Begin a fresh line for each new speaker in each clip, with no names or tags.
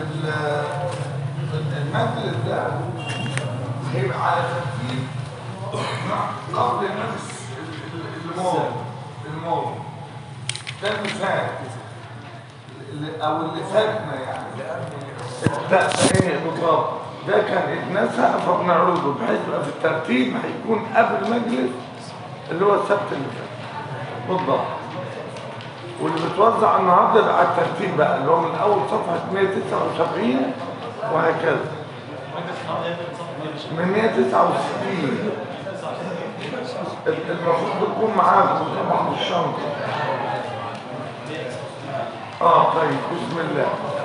ال- المجلس ده هيبقى على ترتيب قبل النفس الماضي الماضي ده المثال اللي- او اللي فاتنا يعني ده ايه بالظبط ده كان اتنسى فبنعرضه بحيث يبقى في الترتيب هيكون قبل المجلس اللي هو السبت اللي فات بالضبط واللي بتوزع النهارده بقى على الترتيب بقى اللي هو من اول صفحه 179 وهكذا من 169 ال- المفروض تكون معاكم طبعا الشنطه اه طيب بسم الله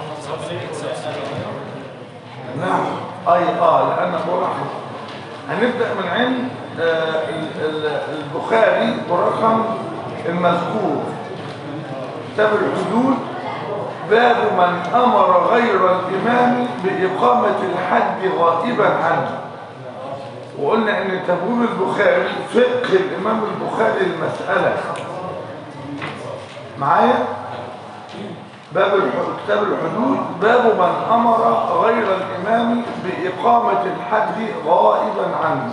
نعم اي اه لان برحمة هنبدأ من عند آه ال- ال- البخاري برقم المذكور كتاب الحدود باب من امر غير الامام باقامة الحد غائبا عنه وقلنا ان تبويب البخاري فقه الامام البخاري المسألة معايا باب الح- كتاب الحدود باب من امر غير الامام باقامه الحد غائبا عنه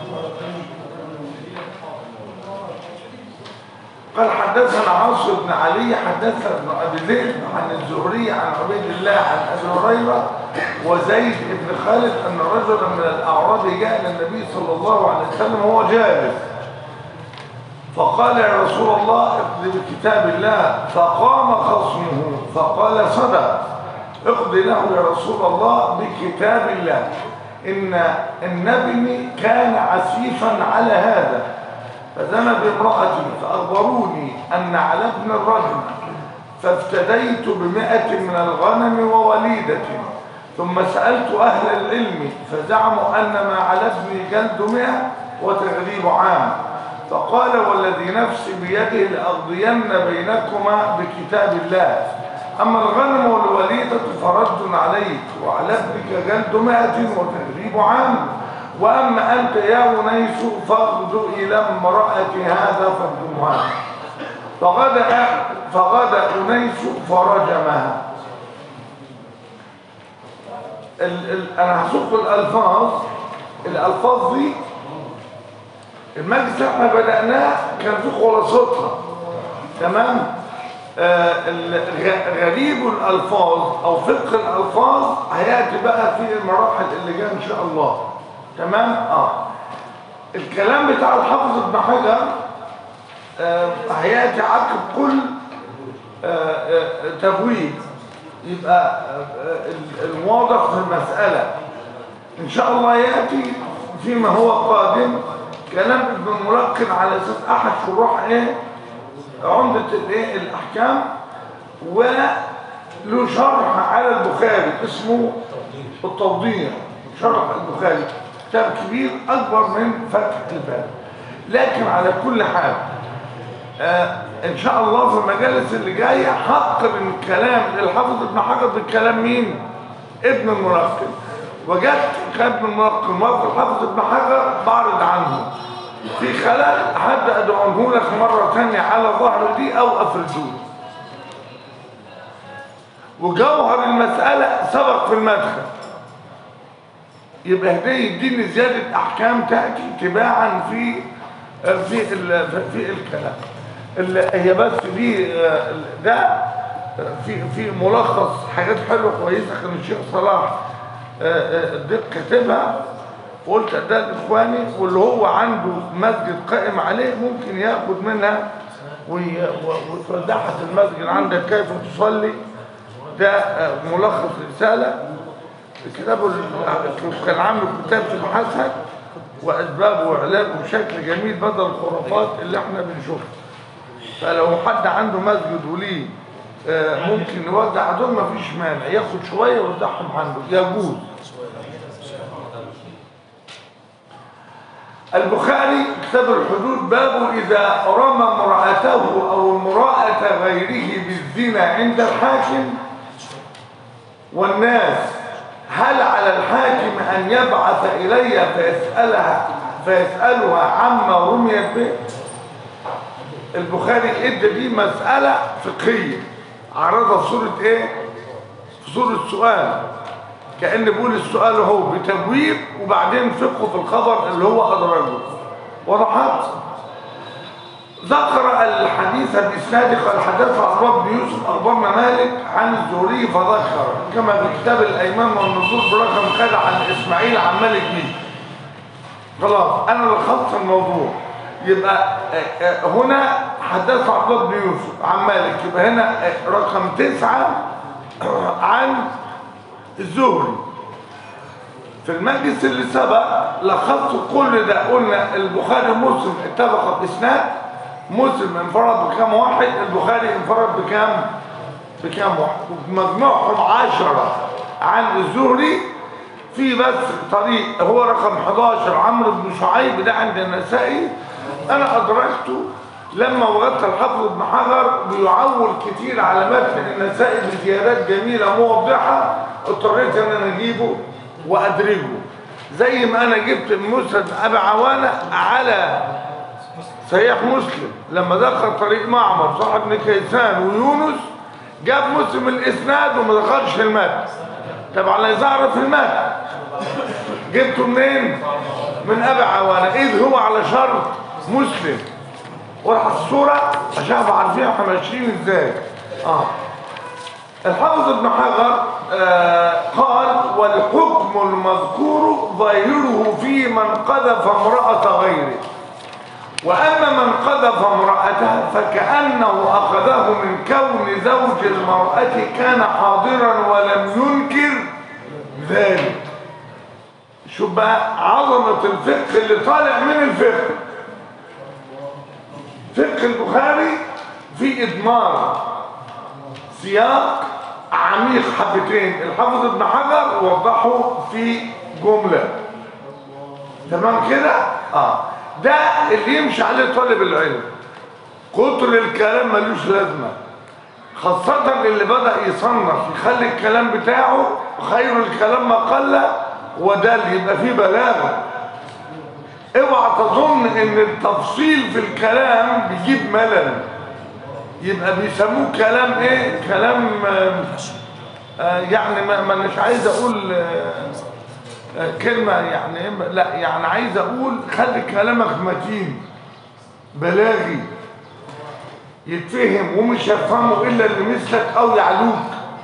قال حدثنا عاصم بن علي حدثنا ابن ابي ذئب عن الزهري عن عبيد الله عن ابي هريره وزيد بن خالد ان رجلا من الاعراب جاء الى النبي صلى الله عليه وسلم وهو جالس فقال يا رسول الله اقضي بكتاب الله فقام خصمه فقال صدق اقضي له يا رسول الله بكتاب الله إن إن ابني كان عسيفا على هذا فزنى بامرأتي فأخبروني أن على ابن الرجل فافتديت بمئة من الغنم ووليدة ثم سألت أهل العلم فزعموا أن ما على ابني جلد مئة وتغريب عام فقال والذي نفسي بيده لأقضين بينكما بكتاب الله أما الغنم والوليدة فرد عليك وعلى ابنك جلد مئة وتغريب عام وأما أنت يا أنيس فاغدو إلى امرأة هذا فارجمها فغدا فغدا أنيس فرجمها ال ال أنا هسوق الألفاظ الألفاظ دي المجلس اللي احنا بدأناه كان في خلاصتها تمام آه الغ- غريب الألفاظ أو فقه الألفاظ هيأتي بقى في المراحل اللي جايه إن شاء الله تمام اه الكلام بتاع الحافظ ابن حجر آه هيأتي عقب كل آه آه تبويب يبقى آه ال- الواضح في المسألة إن شاء الله يأتي فيما هو قادم كلام ابن الملقن على أساس أحد شروح إيه عمدة الإيه الأحكام وله شرح على البخاري اسمه التوضيح شرح البخاري كتاب كبير أكبر من فتح الباب لكن على كل حال آه ان شاء الله في المجالس اللي جايه هقرن الكلام للحافظ ابن حجر بالكلام مين ابن الملقن وجدت ابن الملقن وقت الحافظ ابن حجر بعرض عنه في خلل هبدا ادعوه لك مره ثانيه على ظهر دي او افرده وجوهر المساله سبق في المدخل يبقى ده يديني زياده احكام تاتي تباعا في في ال- في الكلام ال- هي بس دي آه، ده في في ملخص حاجات حلوه كويسه كان الشيخ صلاح آه، آه، ديك كاتبها وقلت ده لاخواني واللي هو عنده مسجد قائم عليه ممكن ياخد منها وي- و- وتوزعها في المسجد عندك كيف تصلي ده آه، ملخص رساله الكتاب ال- كان عامله كتاب في محاسن واسبابه وعلاجه بشكل جميل بدل الخرافات اللي احنا بنشوفها فلو حد عنده مسجد وليه آه، ممكن يوزع دول مفيش مانع ياخد شويه ويوزعهم عنده يجوز البخاري كتاب الحدود باب اذا رمى امراته او امراه غيره بالزنا عند الحاكم والناس هل على الحاكم أن يبعث إلي فيسألها فيسألها عما رميت به البخاري ادى دي مسألة فقهية عرضها في سورة ايه في صورة سؤال كأن بيقول السؤال هو بتبويب وبعدين فقه في الخبر اللي هو أدرجه وضحت ذكر الحديث بإسناد قال حدثنا عبد الله بن يوسف أخبرنا مالك عن الزهري فذكر كما في كتاب الأيمان والنصوص برقم خد عن إسماعيل عن مالك بن خلاص أنا لخصت الموضوع يبقى آه، آه، هنا حدث عبد الله بن يوسف عن مالك يبقى هنا آه، رقم تسعة عن الزهري في المجلس اللي سبق لخصت كل ده قلنا البخاري ومسلم اتفقوا باسناد مسلم انفرد بكام واحد البخاري انفرد بكام بكام واحد مجموعهم عشرة عن الزهري في بس طريق هو رقم 11 عمرو بن شعيب ده عند النسائي انا ادركته لما وجدت الحافظ ابن حجر بيعول كتير على متن النسائي بزيادات جميله موضحه اضطريت ان انا اجيبه وادرجه زي ما انا جبت مسند ابي عوانه على صحيح مسلم لما دخل طريق معمر صاحب ابن كيسان ويونس جاب مسلم الاسناد وما دخلش المتن طبعا لا يعرف المتن جبته منين من ابي عوانه اذ هو على شرط مسلم وراح الصوره عشان ابقى عارفين احنا ماشيين ازاي اه الحافظ ابن حجر آه قال والحكم المذكور ظاهره في من قذف امرأة غيره وأما من قذف امرأته فكأنه أخذه من كون زوج المرأة كان حاضرا ولم ينكر ذلك شوف بقى عظمة الفقه اللي طالع من الفقه فقه البخاري في إضمار سياق عميق حبتين الحافظ ابن حجر وضحه في جملة تمام كده اه ده اللي يمشي عليه طالب العلم كتر الكلام ملوش لازمة خاصة اللي بدأ يصنف يخلي الكلام بتاعه خير الكلام ما قل وده اللي يبقى فيه بلاغة اوعى تظن ان التفصيل في الكلام بيجيب ملل يبقى بيسموه كلام ايه كلام آه آه يعني ما ما مش عايز اقول آه آه كلمة يعني إيه؟ لا يعني عايز اقول خلي كلامك متين بلاغي يتفهم ومش يفهمه الا اللي مثلك او يعلوك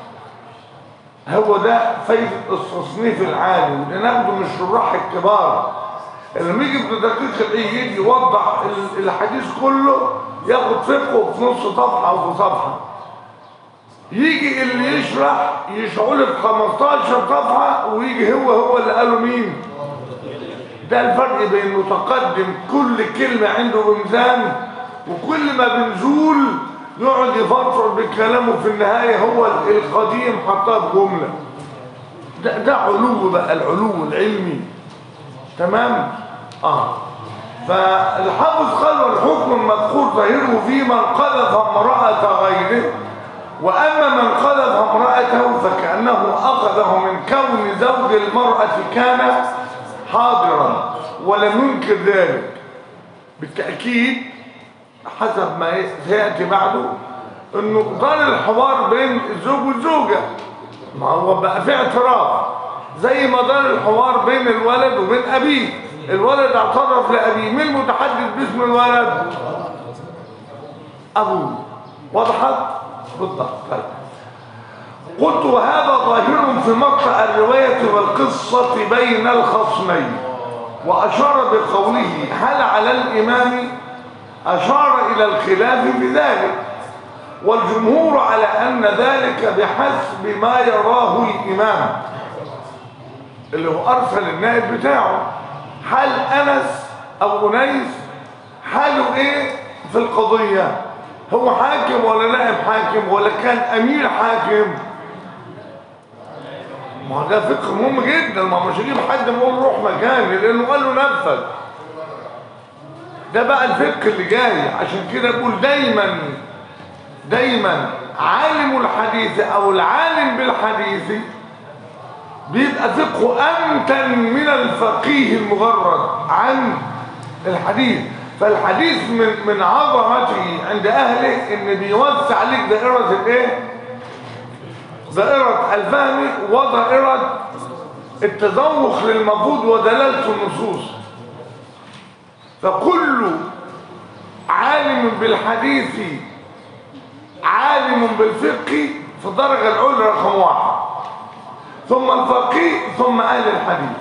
هو ده فايدة التصنيف العالي وده ناخده من الشراح الكبار لما يجي ابن دقيق العيد يجي يوضح الحديث كله ياخد فقهه في نص صفحة او في صفحة يجي اللي يشرح يشعله في 15 صفحة ويجي هو هو اللي قاله مين ده الفرق بين متقدم كل كلمة عنده بميزان وكل ما بنزول يقعد يفرفر بكلامه في النهاية هو القديم حطها بجملة ده, ده علو بقى العلو العلمي تمام اه فالحافظ قال والحكم المذكور ظاهره في من قذف امرأة غيره وأما من قذف امرأته فكأنه أخذه من كون زوج المرأة كان حاضرا ولم ينكر ذلك بالتأكيد حسب ما سيأتي بعده انه ضل الحوار بين الزوج والزوجة ما هو بقى في اعتراف زي ما دار الحوار بين الولد وبين أبيه الولد اعترف لأبيه مين المتحدث باسم الولد أبوه وضحت بالضبط طيب قلت وهذا ظاهر في مقطع الرواية والقصة بين الخصمين وأشار بقوله هل على الإمام أشار إلى الخلاف بذلك والجمهور على أن ذلك بحسب ما يراه الإمام اللي هو أرسل النائب بتاعه حال أنس أو أنيس حاله إيه في القضية هو حاكم ولا نائب حاكم ولا كان أمير حاكم ما ده فقه مهم جدا ما مش هجيب حد يقول روح مكاني لأنه قال له نفذ ده بقى الفقه اللي جاي عشان كده بقول دايما دايما عالم الحديث او العالم بالحديث بيبقى فقهه امتن من الفقيه المجرد عن الحديث فالحديث من من عظمته عند اهله ان بيوسع عليك دائره الايه دائرة الفهم ودائرة التذوق للمفروض ودلالة النصوص فكل عالم بالحديث عالم بالفقه في الدرجة العلى رقم واحد ثم الفقيه ثم أهل الحديث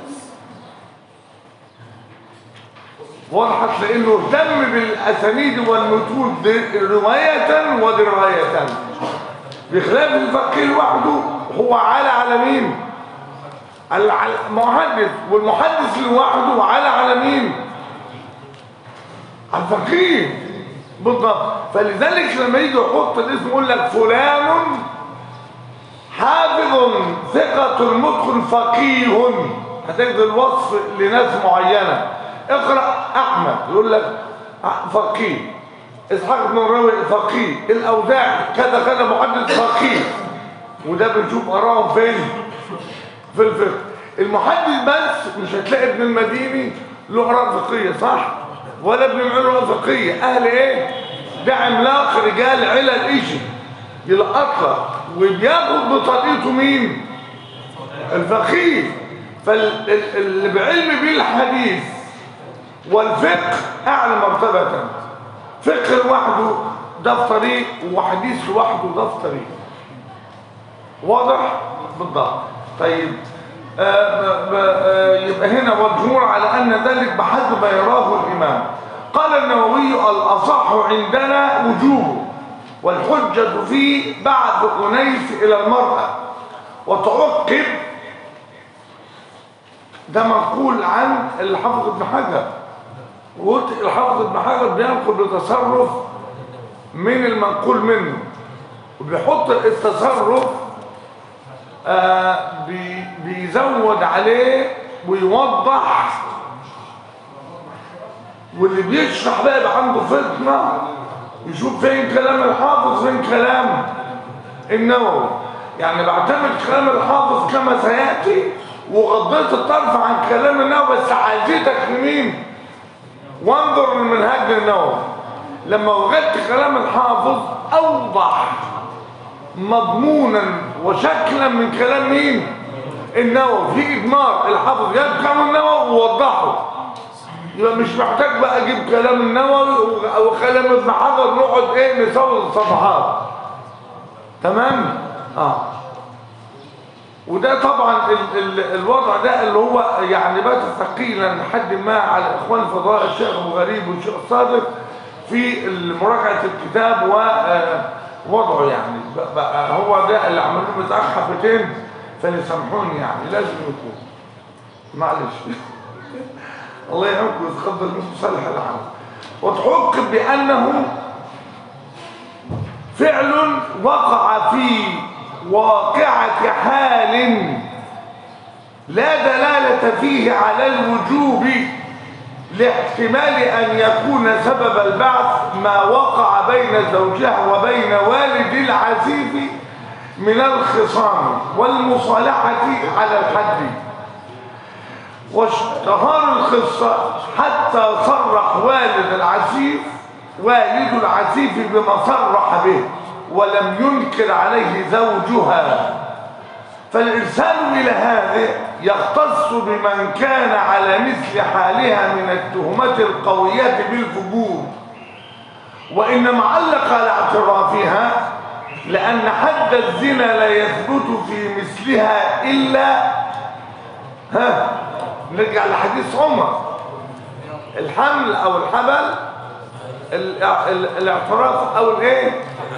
وضحت لأنه اهتم بالأسانيد والمتون رواية ودراية بخلاف الفقيه لوحده هو على على مين؟ على على المحدث والمحدث لوحده على على مين؟ على الفقيه بالضبط فلذلك لما يجي يحط الاسم يقول لك فلان حافظ ثقة متقن فقيه هتجد الوصف لناس معينة اقرأ أحمد يقول لك فقيه إسحاق بن الراوي فقيه الأوزاعي كذا كذا محدث فقيه وده بنشوف أراهم فين في الفقه المحدث بس مش هتلاقي ابن المديني له آراء فقهية صح ولا ابن معين فقهية أهل إيه ده عملاق رجال علل إيشي يلقطها وبياخد بطريقته مين الفقيه فاللي بعلم بالحديث والفقه اعلى مرتبة فقه لوحده ده في طريق وحديث لوحده ده في طريق واضح بالضبط طيب آه آه يبقى هنا والجمهور على ان ذلك بحسب ما يراه الامام قال النووي الاصح عندنا وجوبه والحجة فيه بعد أنيس إلى المرأة وتعقب ده منقول عن الحافظ ابن حجر وقلت الحافظ ابن حجر بينقل بتصرف من المنقول منه وبيحط التصرف آه بي بيزود عليه ويوضح واللي بيشرح بقى يبقى عنده فطنه يشوف فين كلام الحافظ فين كلام النووي يعني بعتمد كلام الحافظ كما سيأتي وغضيت الطرف عن كلام النووي بس عايزتك لمين وانظر لمنهج النووي لما وجدت كلام الحافظ اوضح مضمونا وشكلا من كلام مين النووي في اجمار الحافظ جاب كلام النووي ووضحه يبقى مش محتاج بقى اجيب كلام النووي او كلام ابن حجر نقعد ايه نسوي الصفحات تمام اه وده طبعا ال ال الوضع ده اللي هو يعني بات ثقيلا لحد ما على اخوان الفضاء الشيخ ابو غريب والشيخ صادق في مراجعه الكتاب ووضعه يعني بقى هو ده اللي عملوه بتاع حبتين فليسامحوني يعني لازم يكون معلش الله يعينكم ويتقبل منكم صالح العمل وتحقق بأنه فعل وقع في واقعة حال لا دلالة فيه على الوجوب لاحتمال أن يكون سبب البعث ما وقع بين زوجها وبين والد العزيز من الخصام والمصالحة على الحد واشتهار القصة حتى صرح والد العسيف والد العسيف بما صرح به ولم ينكر عليه زوجها فالإرسال إلى هذا يختص بمن كان على مثل حالها من التهمة القوية بالفجور وإنما علق على اعترافها لأن حد الزنا لا يثبت في مثلها إلا ها نرجع لحديث عمر الحمل او الحبل الاعتراف او الايه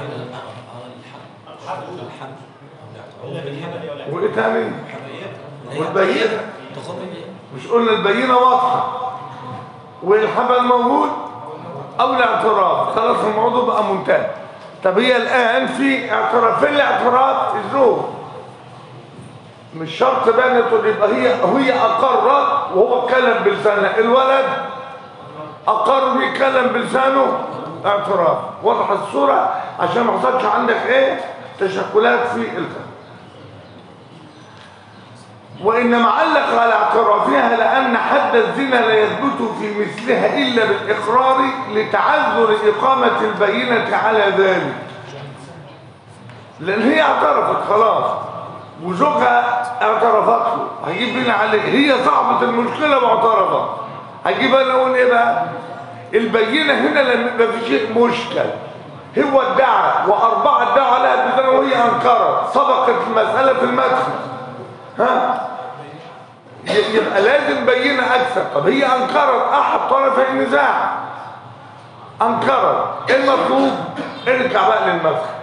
وايه تاني والبينه مش قلنا البينه واضحه والحبل موجود او الاعتراف خلاص الموضوع بقى منتهي طب هي الان في اعتراف في الاعتراف الزوج مش شرط بقى تقول يبقى هي هي اقرت وهو اتكلم بلسانه الولد اقر بيتكلم بلسانه اعتراف وضح الصوره عشان ما يحصلش عندك ايه تشكلات في الكلام وإنما علق على اعترافها لأن حد الزنا لا يثبت في مثلها إلا بالإقرار لتعذر إقامة البينة على ذلك لان هي اعترفت خلاص وزوجها اعترفت له هجيب بينا عليه هي صاحبة المشكلة واعترفت هجيب انا اقول ايه بقى البينة هنا لما يبقى في شيء مشكل هو ادعى واربعة ادعوا عليها بذنب وهي انكرت سبقت المسألة في المدخل ها ي- يبقى لازم بينة اكثر طب هي انكرت احد طرفي النزاع انكرت ايه المطلوب ارجع بقى للمدخل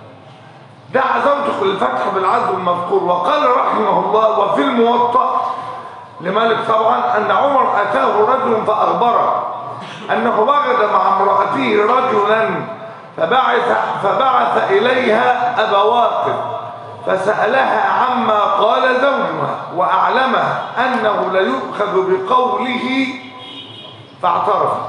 دعا زوجته الفتح بالعدل المذكور وقال رحمه الله وفي الموطأ لمالك طبعا أن عمر أتاه رجل فأخبره أنه وجد مع امرأته رجلا فبعث, فبعث إليها أبا واقف فسألها عما قال زوجها وأعلمها أنه لا يؤخذ بقوله فاعترفت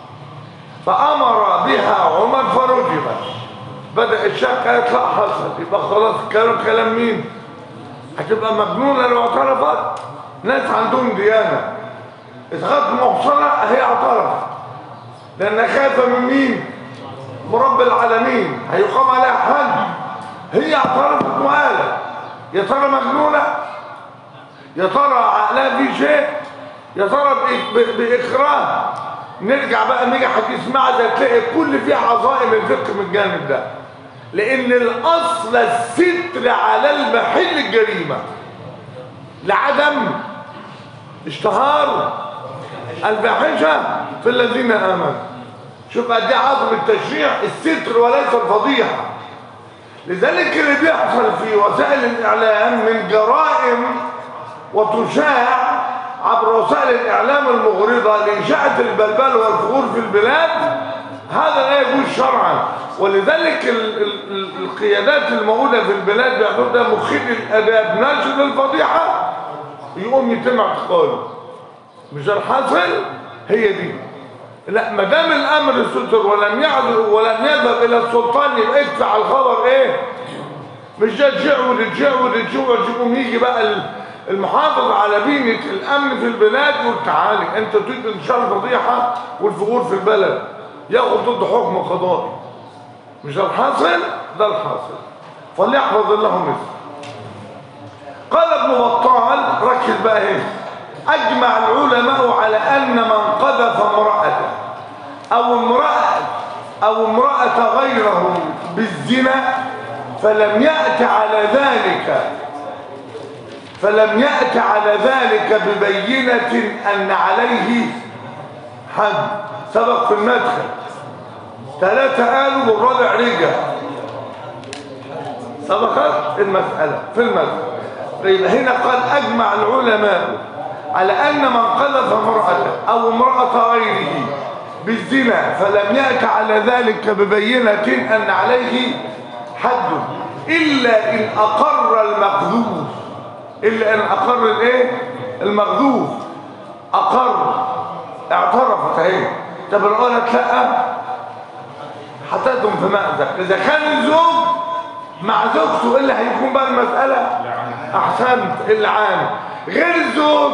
فأمر بها عمر فرجبت بدأ الشك قالت لا حصل يبقى خلاص كانوا كلام مين هتبقى مجنونة لو اعترفت ناس عندهم ديانة إذا كانت محصنة هي اعترفت لأنها خايفة من مين من رب العالمين هيقام عليها حد هي اعترفت وقالت يا ترى مجنونة يا ترى عقلها في شيء يا ترى بإك- ب- بإكراه نرجع بقى نيجي حديث معدة تلاقي كل فيه عظائم الفقه من الجانب ده لأن الأصل الستر على المحل الجريمة لعدم اشتهار الفاحشة في الذين آمنوا شوف قد ايه عظم التشريع الستر وليس الفضيحة لذلك اللي بيحصل في وسائل الإعلام من جرائم وتشاع عبر وسائل الإعلام المغرضة لإنشاءة البلبل والفخور في البلاد هذا لا يجوز شرعا ولذلك ال ال ال القيادات الموجودة في البلاد بيعتبر ده مخيل الأداب ناشر الفضيحة يقوم يتم اعتقاله مش الحاصل هي دي لا ما دام الامر ستر ولم يعدل ولم يذهب الى السلطان يبقى ادفع الخبر ايه مش ده تشيع وتشيع وتشيع وتقوم يجي بقى ال- المحافظ على بينة الامن في البلاد يقول تعالي انت تريد انتشار الفضيحه والفجور في البلد ياخد ضد حكم قضائي مش ده الحاصل ده الحاصل فليحفظ الله مثل قال ابن بطال ركز بقى هنا اجمع العلماء على ان من قذف امرأته او امرأة او امرأة غيره بالزنا فلم يأت على ذلك فلم يأت على ذلك ببينة ان عليه حد سبق في المدخل ثلاثة قالوا والرابع رجع سبقت المسألة في المسألة طيب هنا قال أجمع العلماء على أن من قذف امرأة أو امرأة غيره بالزنا فلم يأت على ذلك ببينة أن عليه حد إلا إن أقر المقذوف إلا إن أقر الإيه؟ المقذوف أقر اعترفت اهي طب لو قالت لا حطيتهم في مأزق إذا كان الزوج مع زوجته اللي هيكون بقى المسألة أحسنت العام غير الزوج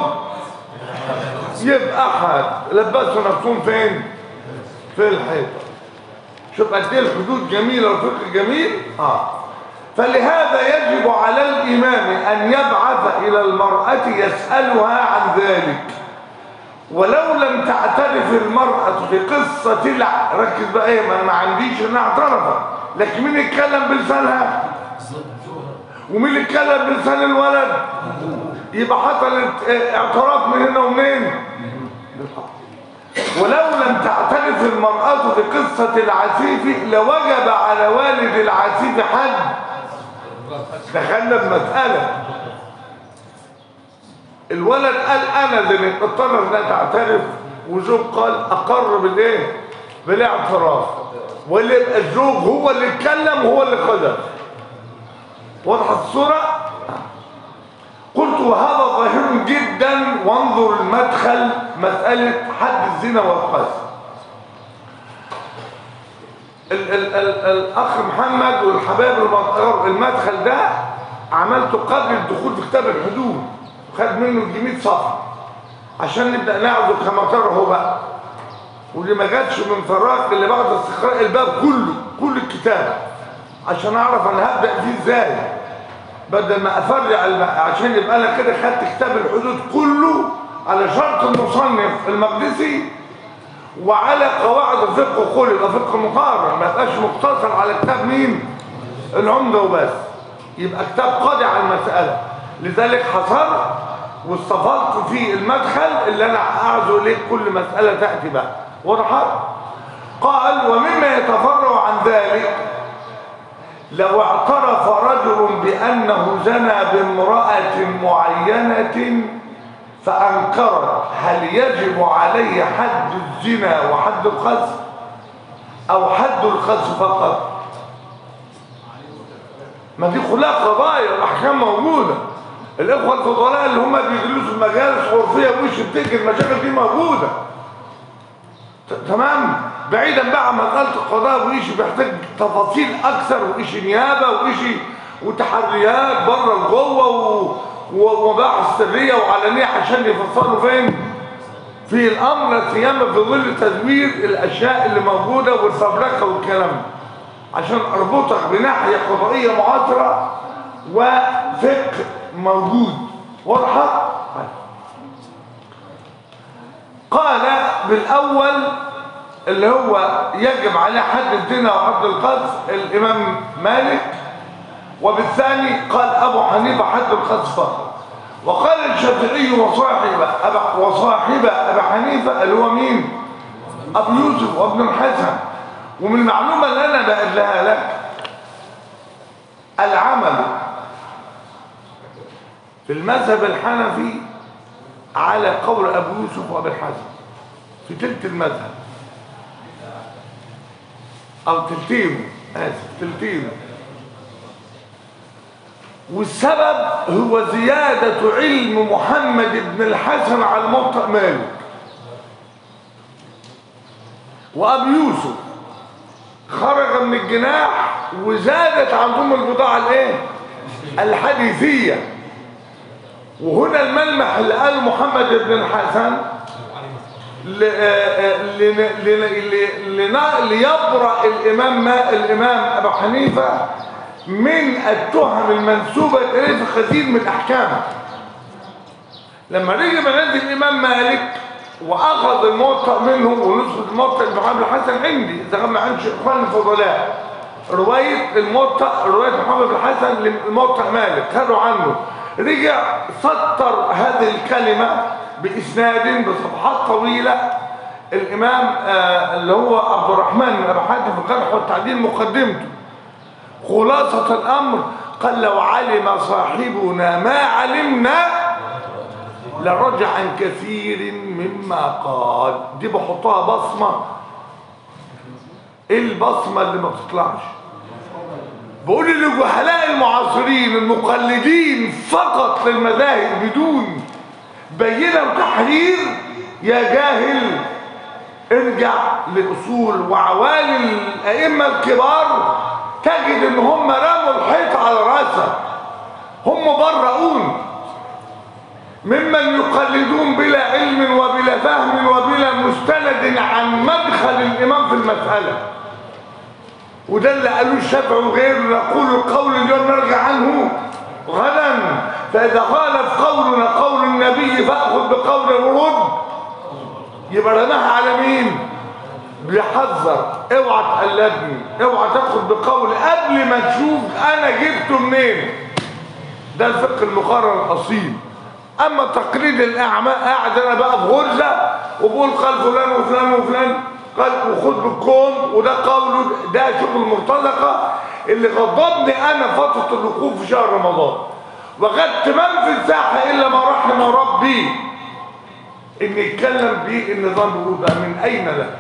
يبقى أحد لبسوا نفسهم فين في الحيطة شوف قد ايه الحدود جميلة والفقه جميل اه فلهذا يجب على الإمام أن يبعث إلى المرأة يسألها عن ذلك ولو لم تعترف المرأة في قصة الع... ركز بقى ايه ما انا ما عنديش انها اعترفت لكن مين اتكلم بلسانها ومين اللي اتكلم بلسان الولد يبقى حصلت اه، اعتراف من هنا ومنين ولو لم تعترف المرأة في قصة العسيف لوجب على والد العسيف حد دخلنا بمسألة الولد قال انا اللي اضطر انها تعترف وزوج قال اقر بالايه بالاعتراف واللي يبقى الزوج هو اللي اتكلم وهو اللي قدر وضحت الصوره قلت وهذا ظاهر جدا وانظر المدخل مساله حد الزنا والقذف ال ال ال الاخ محمد والحبايب المدخل- المدخل ده عملته قبل الدخول في كتاب الحدود خد منه يجي 100 صفحه عشان نبدا نعرض كما ترى هو بقى واللي ما جاتش من فراغ اللي بعد استقراء الباب كله كل الكتاب عشان اعرف انا هبدا فيه ازاي بدل ما افرع الم... عشان يبقى انا كده خدت كتاب الحدود كله على شرط المصنف المقدسي وعلى قواعد الفقه كله يبقى فقه مقارن ما يبقاش مقتصر على كتاب مين العمده وبس يبقى كتاب قاضي على المساله لذلك حصرت واستفدت في المدخل اللي انا اعزو اليه كل مساله تاتي بها وضحت قال ومما يتفرع عن ذلك لو اعترف رجل بأنه زنى بامرأة معينة فأنكرت هل يجب عليه حد الزنا وحد القذف أو حد القذف فقط ما دي كلها قضايا الأحكام موجودة الإخوة الفضلاء اللي هم بيجلسوا في مجالس عرفية وش بتجي المشاكل دي موجودة تمام بعيدا بقى عن مساله القضاء وإيش بيحتاج تفاصيل اكثر وإيش نيابه وإيش وتحريات بره لجوه و... ومباحث سريه وعلانيه عشان يفصلوا فين في الامر لا سيما في ظل تزوير الاشياء اللي موجوده والفبركه والكلام عشان اربطك بناحيه قضائيه معاصره وفقه موجود واضحه قال بالاول اللي هو يجب عليه حد الزنا وحد القذف الامام مالك وبالثاني قال ابو حنيفه حد القذف فقط وقال الشافعي وصاحب أبا وصاحب ابي حنيفه اللي هو مين ابو يوسف وابن الحسن ومن المعلومه اللي انا بقولها لك العمل في المذهب الحنفي على قول ابو يوسف وابي الحسن في تلك المذهب او تلتينه اسف تلتينه والسبب هو زيادة علم محمد بن الحسن على الموطأ مالك وابو يوسف خرج من الجناح وزادت عندهم البضاعة الايه الحديثية وهنا الملمح اللي قاله محمد بن الحسن ليبرأ الإمام الإمام أبو حنيفة من التهم المنسوبة إليه في كثير من الأحكام لما رجع من عند الإمام مالك وأخذ الموطأ منه ونسخة الموطأ محمد الحسن عندي إذا كان ما عندش إخوان الفضلاء رواية الموطأ رواية محمد بن الحسن للموطأ مالك خدوا عنه رجع سطر هذه الكلمة بإسناد بصفحات طويلة الإمام آه اللي هو عبد الرحمن بن أبي حاتم في الجرح والتعديل مقدمته خلاصة الأمر قال لو علم صاحبنا ما علمنا لرجع عن كثير مما قال دي بحطها بصمة ايه البصمة اللي ما بتطلعش بقول للجهلاء المعاصرين المقلدين فقط للمذاهب بدون بينة وتحرير يا جاهل ارجع لأصول وعوالي الأئمة الكبار تجد ان هم رموا الحيط على راسها هم برؤون ممن يقلدون بلا علم وبلا فهم وبلا مستند عن مدخل الإمام في المسألة وده اللي قالوه الشافعي وغيره نقول القول اليوم نرجع عنه غدا فإذا خالف قولنا قول النبي فأخذ بقول الورد يبقى رماها على مين بيحذر اوعى تقلدني اوعى تاخد بقول قبل ما تشوف انا جبته منين ده الفقه المقارن الاصيل اما تقليد الاعمى قاعد انا بقى في غرزه وبقول قال فلان وفلان وفلان قال وخد بالكوم وده قوله ده شغل المرتزقه اللي غضبني انا فتره الوقوف في شهر رمضان وغدت من في الساحه الا ما رحم ربي ان يتكلم بيه النظام بيقول بقى من اين لك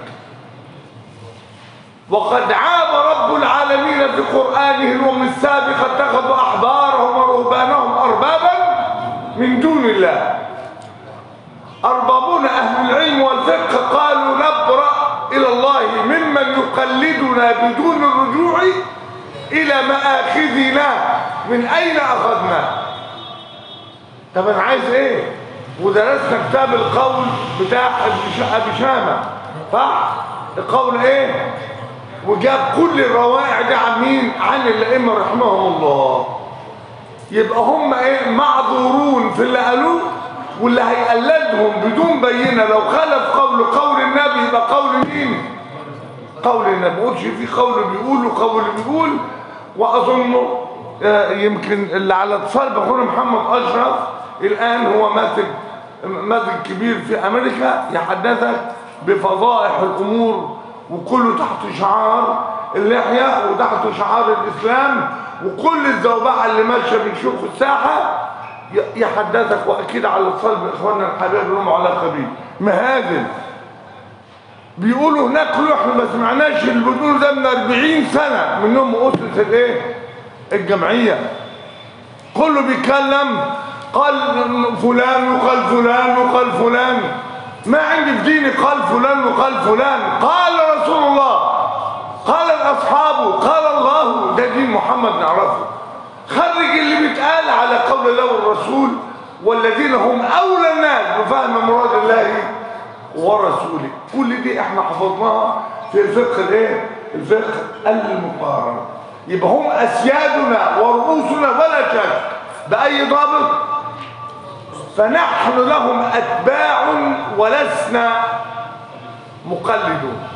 وقد عاب رب العالمين في قرآنه الأم السابقة اتخذوا أحبارهم ورهبانهم أربابا من دون الله أربابون أهل العلم والفقه قالوا نبرأ إلى الله ممن يقلدنا بدون الرجوع إلى مآخذنا من أين أخذنا طب أنا عايز إيه ودرسنا كتاب القول بتاع أبي شامة صح القول إيه وجاب كل الروائع دي عن مين عن الائمه رحمهم الله يبقى هم ايه معذورون في اللي قالوه واللي هيقلدهم بدون بينه لو خالف قول قول النبي يبقى قول مين قول النبي ما قلتش في قول بيقول وقول بيقول واظنه آه، يمكن اللي على اتصال باخونا محمد اشرف الان هو ماسك مسجد كبير في امريكا يحدثك بفضائح الامور وكله تحت شعار اللحيه وتحت شعار الاسلام وكل الزوبعه اللي ماشيه بنشوف في الساحه ي- يحدثك واكيد على اتصال باخواننا الحبايب لهم علاقه بيه مهاجم بيقولوا هناك له احنا ما سمعناش اللي بيقولوا ده من 40 سنه منهم اسس الايه الجمعيه كله بيتكلم قال فلان وقال فلان وقال فلان ما عندي في ديني قال فلان وقال فلان قال رسول الله قال الاصحاب قال الله ده دين محمد نعرفه خرج اللي بيتقال على قول الله والرسول والذين هم اولى الناس بفهم مراد الله ورسوله كل دي احنا حفظناها في الفقه الايه الفقه المقارن يبقى هم اسيادنا ورؤوسنا ولا شك باي ضابط فنحن لهم اتباع ولسنا مقلدون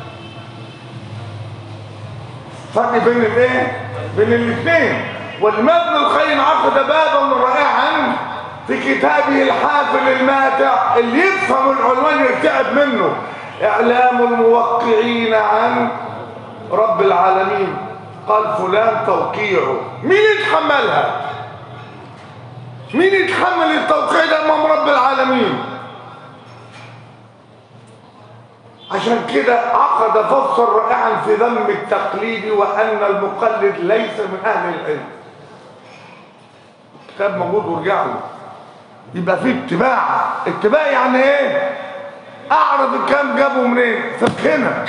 فرق بين الايه بين الاثنين والمبنى القيم عقد بابا رائعا في كتابه الحافل الماتع اللي يفهم العنوان يرتعب منه اعلام الموقعين عن رب العالمين قال فلان توقيعه مين يتحملها مين يتحمل التوقيع ده امام رب العالمين عشان كده عقد فصل رائعا في ذم التقليد وان المقلد ليس من اهل العلم كتاب موجود وارجع له يبقى في اتباع اتباع يعني ايه اعرض الكلام جابه منين فقهنا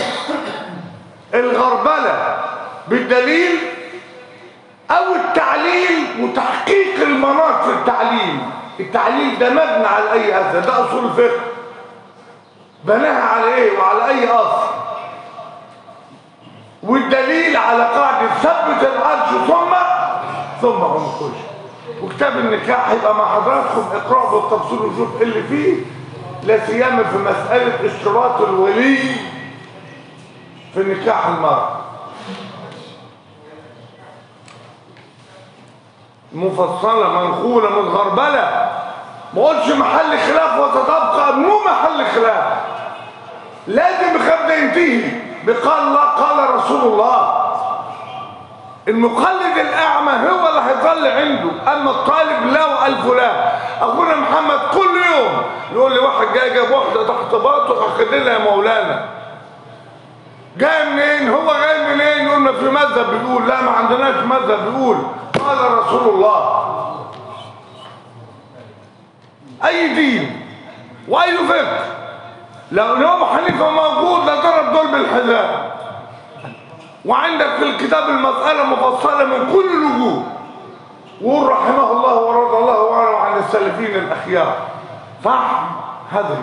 الغربله بالدليل او التعليل وتحقيق المناط في التعليل التعليل ده مبني على اي اساس ده اصول الفقه بناها على ايه وعلى اي اصل والدليل على قاعده ثبت العرش ثم ثم هم خش وكتاب النكاح هيبقى مع حضراتكم اقرأوا بالتفصيل وشوف اللي فيه لا سيما في مسألة اشتراط الولي في نكاح المرأة مفصلة منقولة متغربلة ما قلتش محل خلاف وتتبقى مو محل خلاف لازم الخلاف ده ينتهي بقال الله قال رسول الله المقلد الاعمى هو اللي هيظل عنده اما الطالب له الف لا اخونا محمد كل يوم يقول لي واحد جاي جاب واحده تحت باطه اخد لها يا مولانا جاي منين هو جاي منين يقول ما في مذهب بيقول لا ما عندناش مذهب بيقول قال رسول الله اي دين واي فقه لو الامام حنيفه موجود لضرب دول بالحذاء وعندك في الكتاب المسألة مفصلة من كل الوجوه وقول رحمه الله ورضى الله عنه عن السلفين الأخيار صح هذا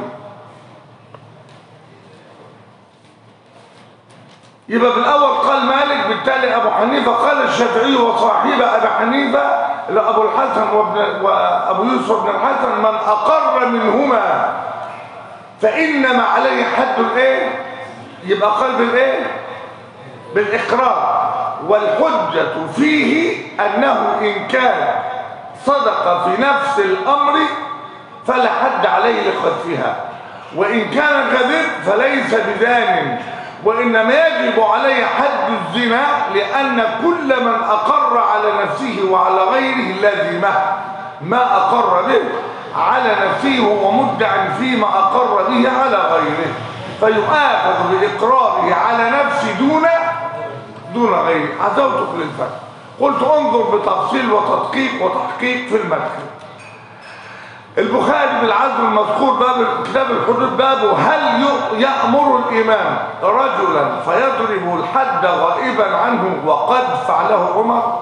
يبقى بالأول قال مالك بالتالي أبو حنيفة قال الشافعي وصاحب أبي حنيفة لأبو الحسن وابن وأبو يوسف بن الحسن من أقر منهما فإنما عليه حد الإيه يبقى قلب الإيه بالإقرار والحجة فيه أنه إن كان صدق في نفس الأمر فلا حد عليه لخلفها وإن كان كذب فليس بدان وإنما يجب عليه حد الزنا لأن كل من أقر على نفسه وعلى غيره لازمه ما أقر به على نفسه وهو مدع فيما أقر به على غيره فيؤاخذ بإقراره على نفسه دون دون غيره عزوتك للفتح قلت انظر بتفصيل وتدقيق وتحقيق في المدخل البخاري بالعزم المذكور باب كتاب الحدود بابه هل يأمر الإمام رجلا فيضرب الحد غائبا عنه وقد فعله عمر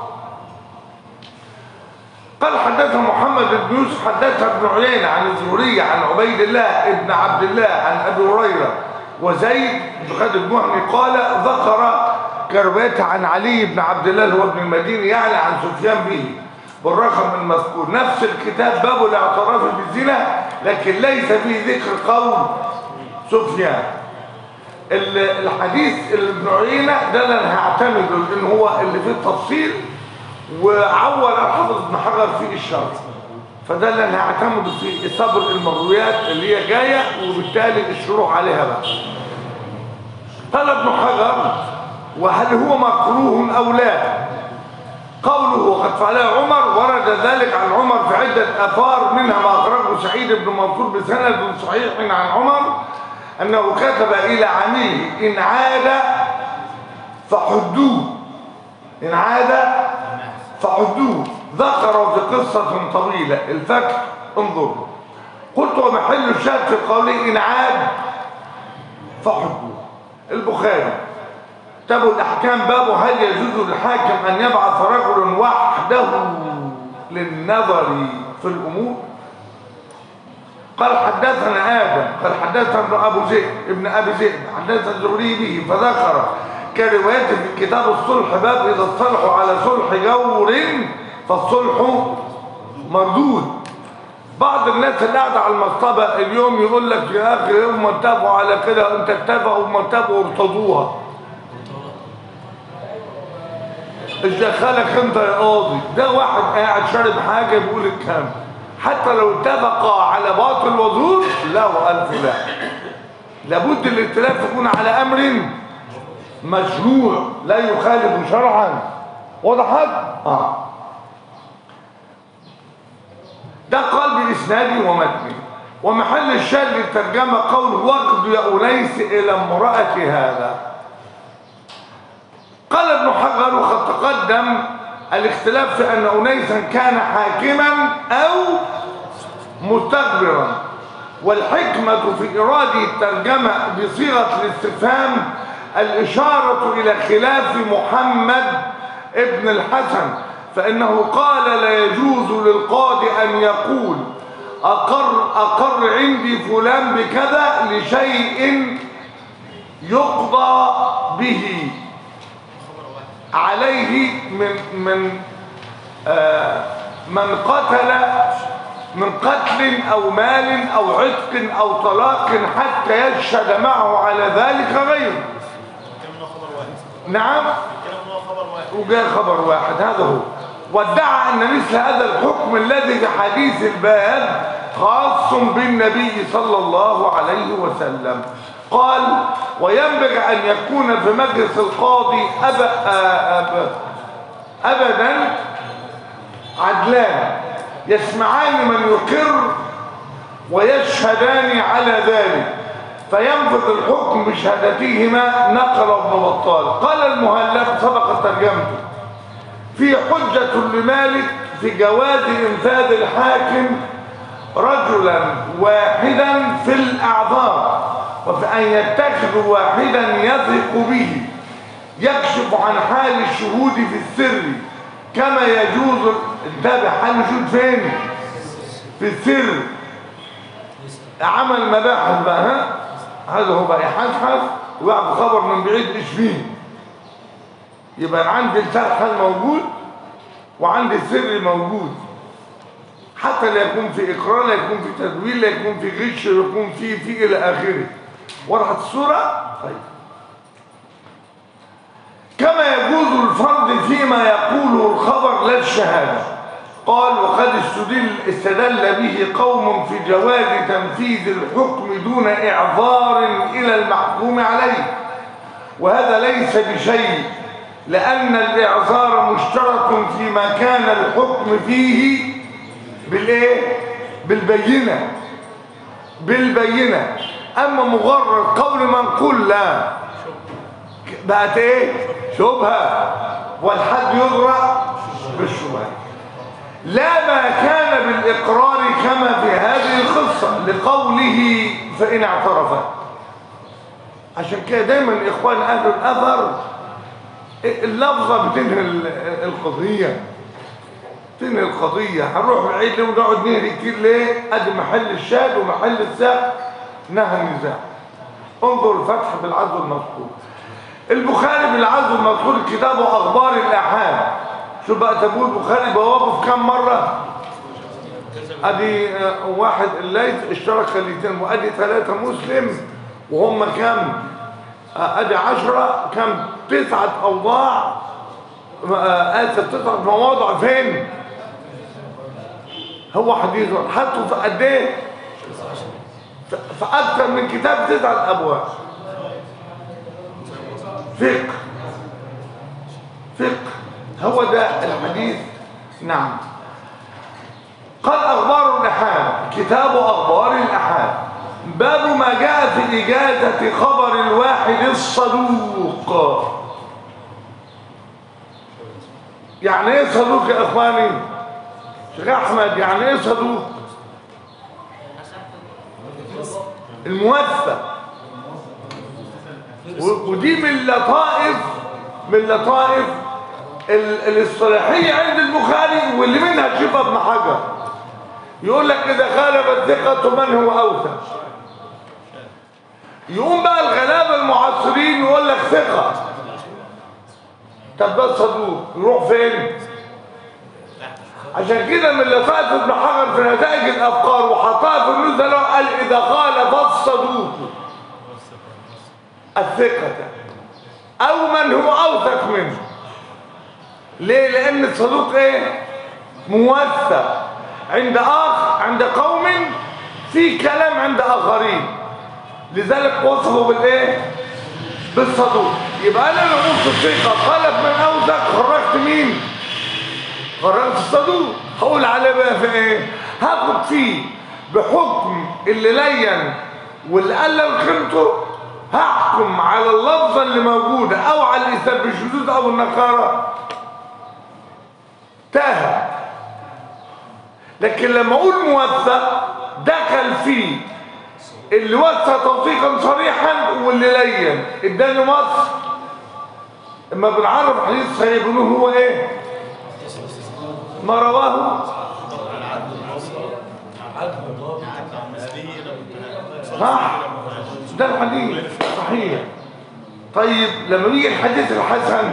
قال حدثنا محمد بن يوسف حدثنا ابن عيينة عن الزهري عن عبيد الله ابن عبد الله عن أبي هريرة وزيد بن خالد المهني قال ذكر كروايته عن علي بن عبد الله اللي هو ابن المديني يعني عن سفيان به بالرقم المذكور نفس الكتاب باب الاعتراف بالزنا لكن ليس فيه ذكر قول سفيان ال- الحديث اللي ابن عيينة ده اللي انا هعتمده لان هو اللي فيه التفصيل وعول الحافظ ابن حجر في الشرح فده اللي انا هعتمده في صبر المرويات اللي هي جايه وبالتالي الشروع عليها بقى قال ابن حجر وهل هو مكروه او لا قوله وقد فعله عمر ورد ذلك عن عمر في عدة أثار منها ما أخرجه سعيد بن منصور بسند صحيح عن عمر أنه كتب إلى عميله إن عاد فحدوه إن عاد فحدوه ذكر في قصة طويلة الفتح انظروا قلت ومحل الشاهد في قوله إن عاد فحدوه البخاري كتاب الأحكام باب هل يجوز للحاكم أن يبعث رجل وحده للنظر في الأمور قال حدثنا آدم قال حدثنا ابن أبو زيد ابن أبي زيد حدثنا الزهري به فذكر كروايته في كتاب الصلح باب إذا اصطلحوا على صلح جور فالصلح مردود بعض الناس اللي قاعده على المصطبة اليوم يقول لك يا أخي هم اتفقوا على كده انت اتفقوا وما اتفقوا ارتضوها ايش دخلك انت يا قاضي ده واحد قاعد شارب حاجه بيقول الكلام حتى لو اتفقا على باطل وزور لا والف لا لابد الائتلاف يكون على امر مشروع لا يخالف شرعا وضحت اه ده قال باسنادي ومتني ومحل الشاهد للترجمه قول وقد يا انيس الى امراه هذا قال ابن حجر وقد تقدم الاختلاف في أن أنيسا كان حاكما أو مستكبرا والحكمة في إرادة الترجمة بصيغة الاستفهام الإشارة إلى خلاف محمد ابن الحسن فإنه قال لا يجوز للقاضي أن يقول أقر, أقر عندي فلان بكذا لشيء يقضى به عليه من من آه من قتل من قتل او مال او عتق او طلاق حتى يشهد معه على ذلك غيره نعم وجاء خبر واحد هذا هو وادعى ان مثل هذا الحكم الذي في حديث الباب خاص بالنبي صلى الله عليه وسلم قال وينبغي أن يكون في مجلس القاضي أب... أب... أبدا عدلان يسمعان من يقر ويشهدان على ذلك فينفذ الحكم بشهادتهما نقل ابن بطال قال المهلب سبق ترجمته في حجة لمالك في جواز إنفاذ الحاكم رجلا واحدا في الأعذار وفي أن يتخذ واحدا يثق به يكشف عن حال الشهود في السر كما يجوز انتبه حال الشهود فين في السر عمل مباحث بقى ها هذا هو بقى يحسحس ويعرف خبر من بعيد ايش فيه يبقى عندي الفتحه موجود وعندي السر موجود حتى لا يكون في اقرار لا يكون في تدوير لا يكون في غش لا يكون في في الى اخره وضحت الصوره طيب كما يجوز الفرض فيما يقوله الخبر لا الشهاده قال وقد استدل استدل به قوم في جواز تنفيذ الحكم دون اعذار الى المحكوم عليه وهذا ليس بشيء لان الاعذار مشترك فيما كان الحكم فيه بالايه بالبينه بالبينه اما مجرد قول منقول لا بقت ايه شبهه والحد يدرى بالشبهه لا ما كان بالاقرار كما في هذه القصه لقوله فان اعترفت عشان كده دايما اخوان اهل الاثر اللفظه بتنهي القضيه تنهي القضية هنروح بعيد ليه ونقعد نهري كتير ليه ادي محل الشاد ومحل الساق نهى النزاع انظر الفتح بالعدل المذكور البخاري بالعزو المذكور كتابه اخبار الاحاد شو بقى تقول البخاري بوابه في كم مره ادي آه، واحد الليث اشترك خليتين وادي ثلاثه مسلم وهم كم آه، ادي عشرة كم تسعة اوضاع آه، اسف تسعة مواضع فين هو حديث حطوا في قد ايه في في اكثر من كتاب تسعة ابواب فقه فقه هو ده الحديث نعم قال أخبار الأحاد كتاب أخبار الأحاد باب ما جاء في إجازة خبر الواحد الصدوق يعني ايه صدوق يا اخواني شيخ احمد يعني ايه صدوق الموثق و- ودي من لطائف من لطائف ال- الاصطلاحية عند البخاري واللي منها تشوف ابن حجر يقول لك إذا خالفت ثقة من هو أوثق يقوم بقى الغلابة المعاصرين يقول لك ثقة طب ده صدوق يروح فين؟ عشان كده من لطائف ابن حجر في نتائج الأفكار وحطها في النزهة قال إذا خالف الصدوق الثقة أو من هو أوثق منه ليه؟ لأن الصدوق إيه؟ موثق عند آخر عند قوم في كلام عند آخرين لذلك وصفوا بالإيه؟ بالصدوق يبقى أنا لو قلت الثقة خلف من أوثق خرجت مين؟ خرجت الصدوق هقول عليه بقى في إيه؟ هاخد فيه بحكم اللي لين واللي قلل قيمته هحكم على اللفظة اللي موجودة أو على الإسلام بالشذوذ أو النكارة تاه لكن لما اقول موثق دخل فيه اللي وثق توثيقا صريحا واللي لين اداني مصر اما بنعرف حديث صحيح بنقول هو ايه ما رواه صح ده الحديث صحيح طيب لما يجي الحديث الحسن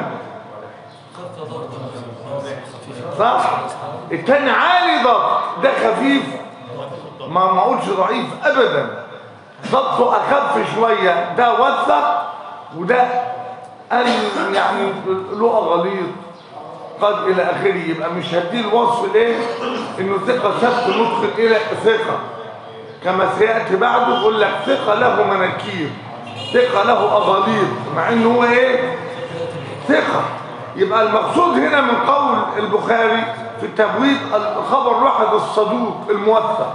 صح التاني عالي ضبط ده خفيف ما ما اقولش ضعيف ابدا ضبطه اخف شويه ده وثق وده قال يعني لقى غليظ قد الى اخره يبقى مش هديه الوصف ليه انه ثقه ثبت ندخل الى ثقه كما سياتي بعده يقول لك ثقه له مناكير ثقه له اغاليط مع انه هو ايه ثقه يبقى المقصود هنا من قول البخاري في التبويب الخبر الواحد الصدوق الموثق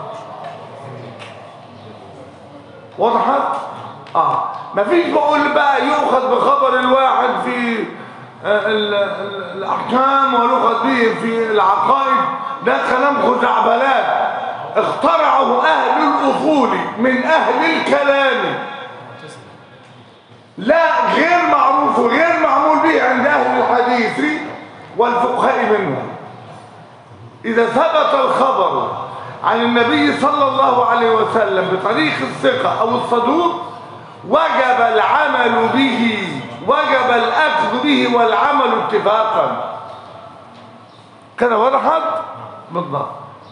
وضحت اه مفيش بقول بقى يؤخذ بخبر الواحد في آه، ال- ال- الاحكام ويؤخذ به في العقائد ده كلام خزعبلات اخترعه اهل الاصول من اهل الكلام لا غير معروف وغير معمول به عند اهل الحديث والفقهاء منهم اذا ثبت الخبر عن النبي صلى الله عليه وسلم بطريق الثقة او الصدوق وجب العمل به وجب الاخذ به والعمل اتفاقا كده وضحت بالضبط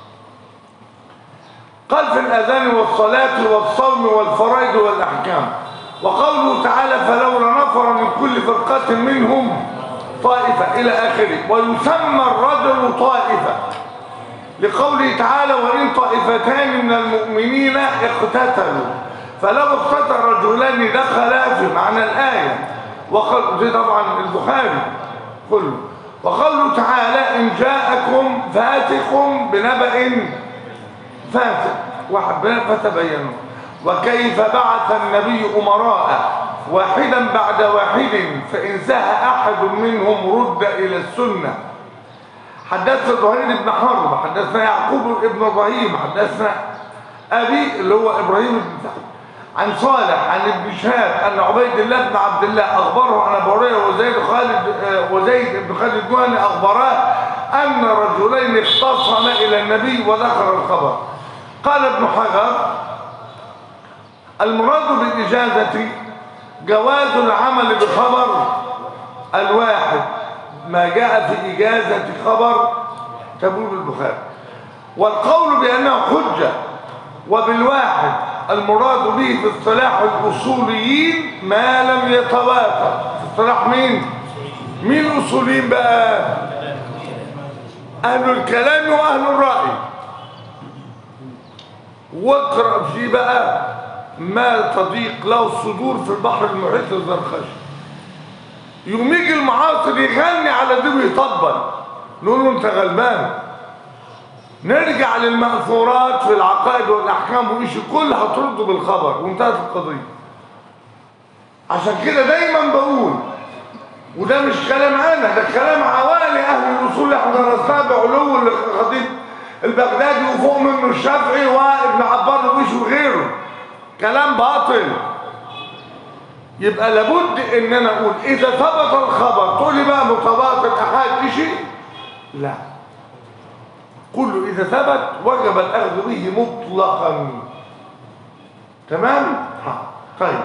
قال في الأذان والصلاة والصوم والفرائض والأحكام وقوله تعالى فلولا نفر من كل فرقة منهم طائفة إلى آخره ويسمى الرجل طائفة لقوله تعالى وإن طائفتان من المؤمنين اقتتلوا فلو اقتتل رجلان دخلا في معنى الآية وقال دي طبعا البخاري كله وقوله تعالى إن جاءكم فاتق بنبأ فاسق واحد فتبينوا وكيف بعث النبي أمراء واحدا بعد واحد فإن سهى أحد منهم رد إلى السنة حدثنا ظهير بن حرب حدثنا يعقوب بن إبراهيم حدثنا أبي اللي هو إبراهيم بن سعد عن صالح عن ابن شهاب أن عبيد الله بن عبد الله أخبره عن أبو هريرة وزيد خالد آه، وزيد بن خالد الجهني أخبراه أن رجلين اختصما إلى النبي وذكر الخبر قال ابن حجر المراد بالإجازة جواز العمل بخبر الواحد ما جاء في إجازة خبر تبويب البخاري والقول بأنه حجة وبالواحد المراد به في اصطلاح الأصوليين ما لم يتواتر في اصطلاح مين؟ مين الأصوليين بقى؟ أهل الكلام وأهل الرأي واقرأ فيه بقى ما تضيق له الصدور في البحر المحيط الزرخشي يوم يجي المعاصر يغني على دي ويطبل نقول له انت غلبان نرجع للمأثورات في العقائد والأحكام وإيش كلها ترد بالخبر وانتهت القضية عشان كده دايما بقول وده مش كلام انا ده كلام عوالي اهل الاصول اللي احنا درسناه بعلو الخطيب البغدادي وفوق منه الشافعي وابن عبار وإيش وغيره كلام باطل يبقى لابد ان انا اقول اذا ثبت الخبر تقول لي بقى متواتر احاد شيء لا كله اذا ثبت وجب الاخذ به مطلقا تمام ها. طيب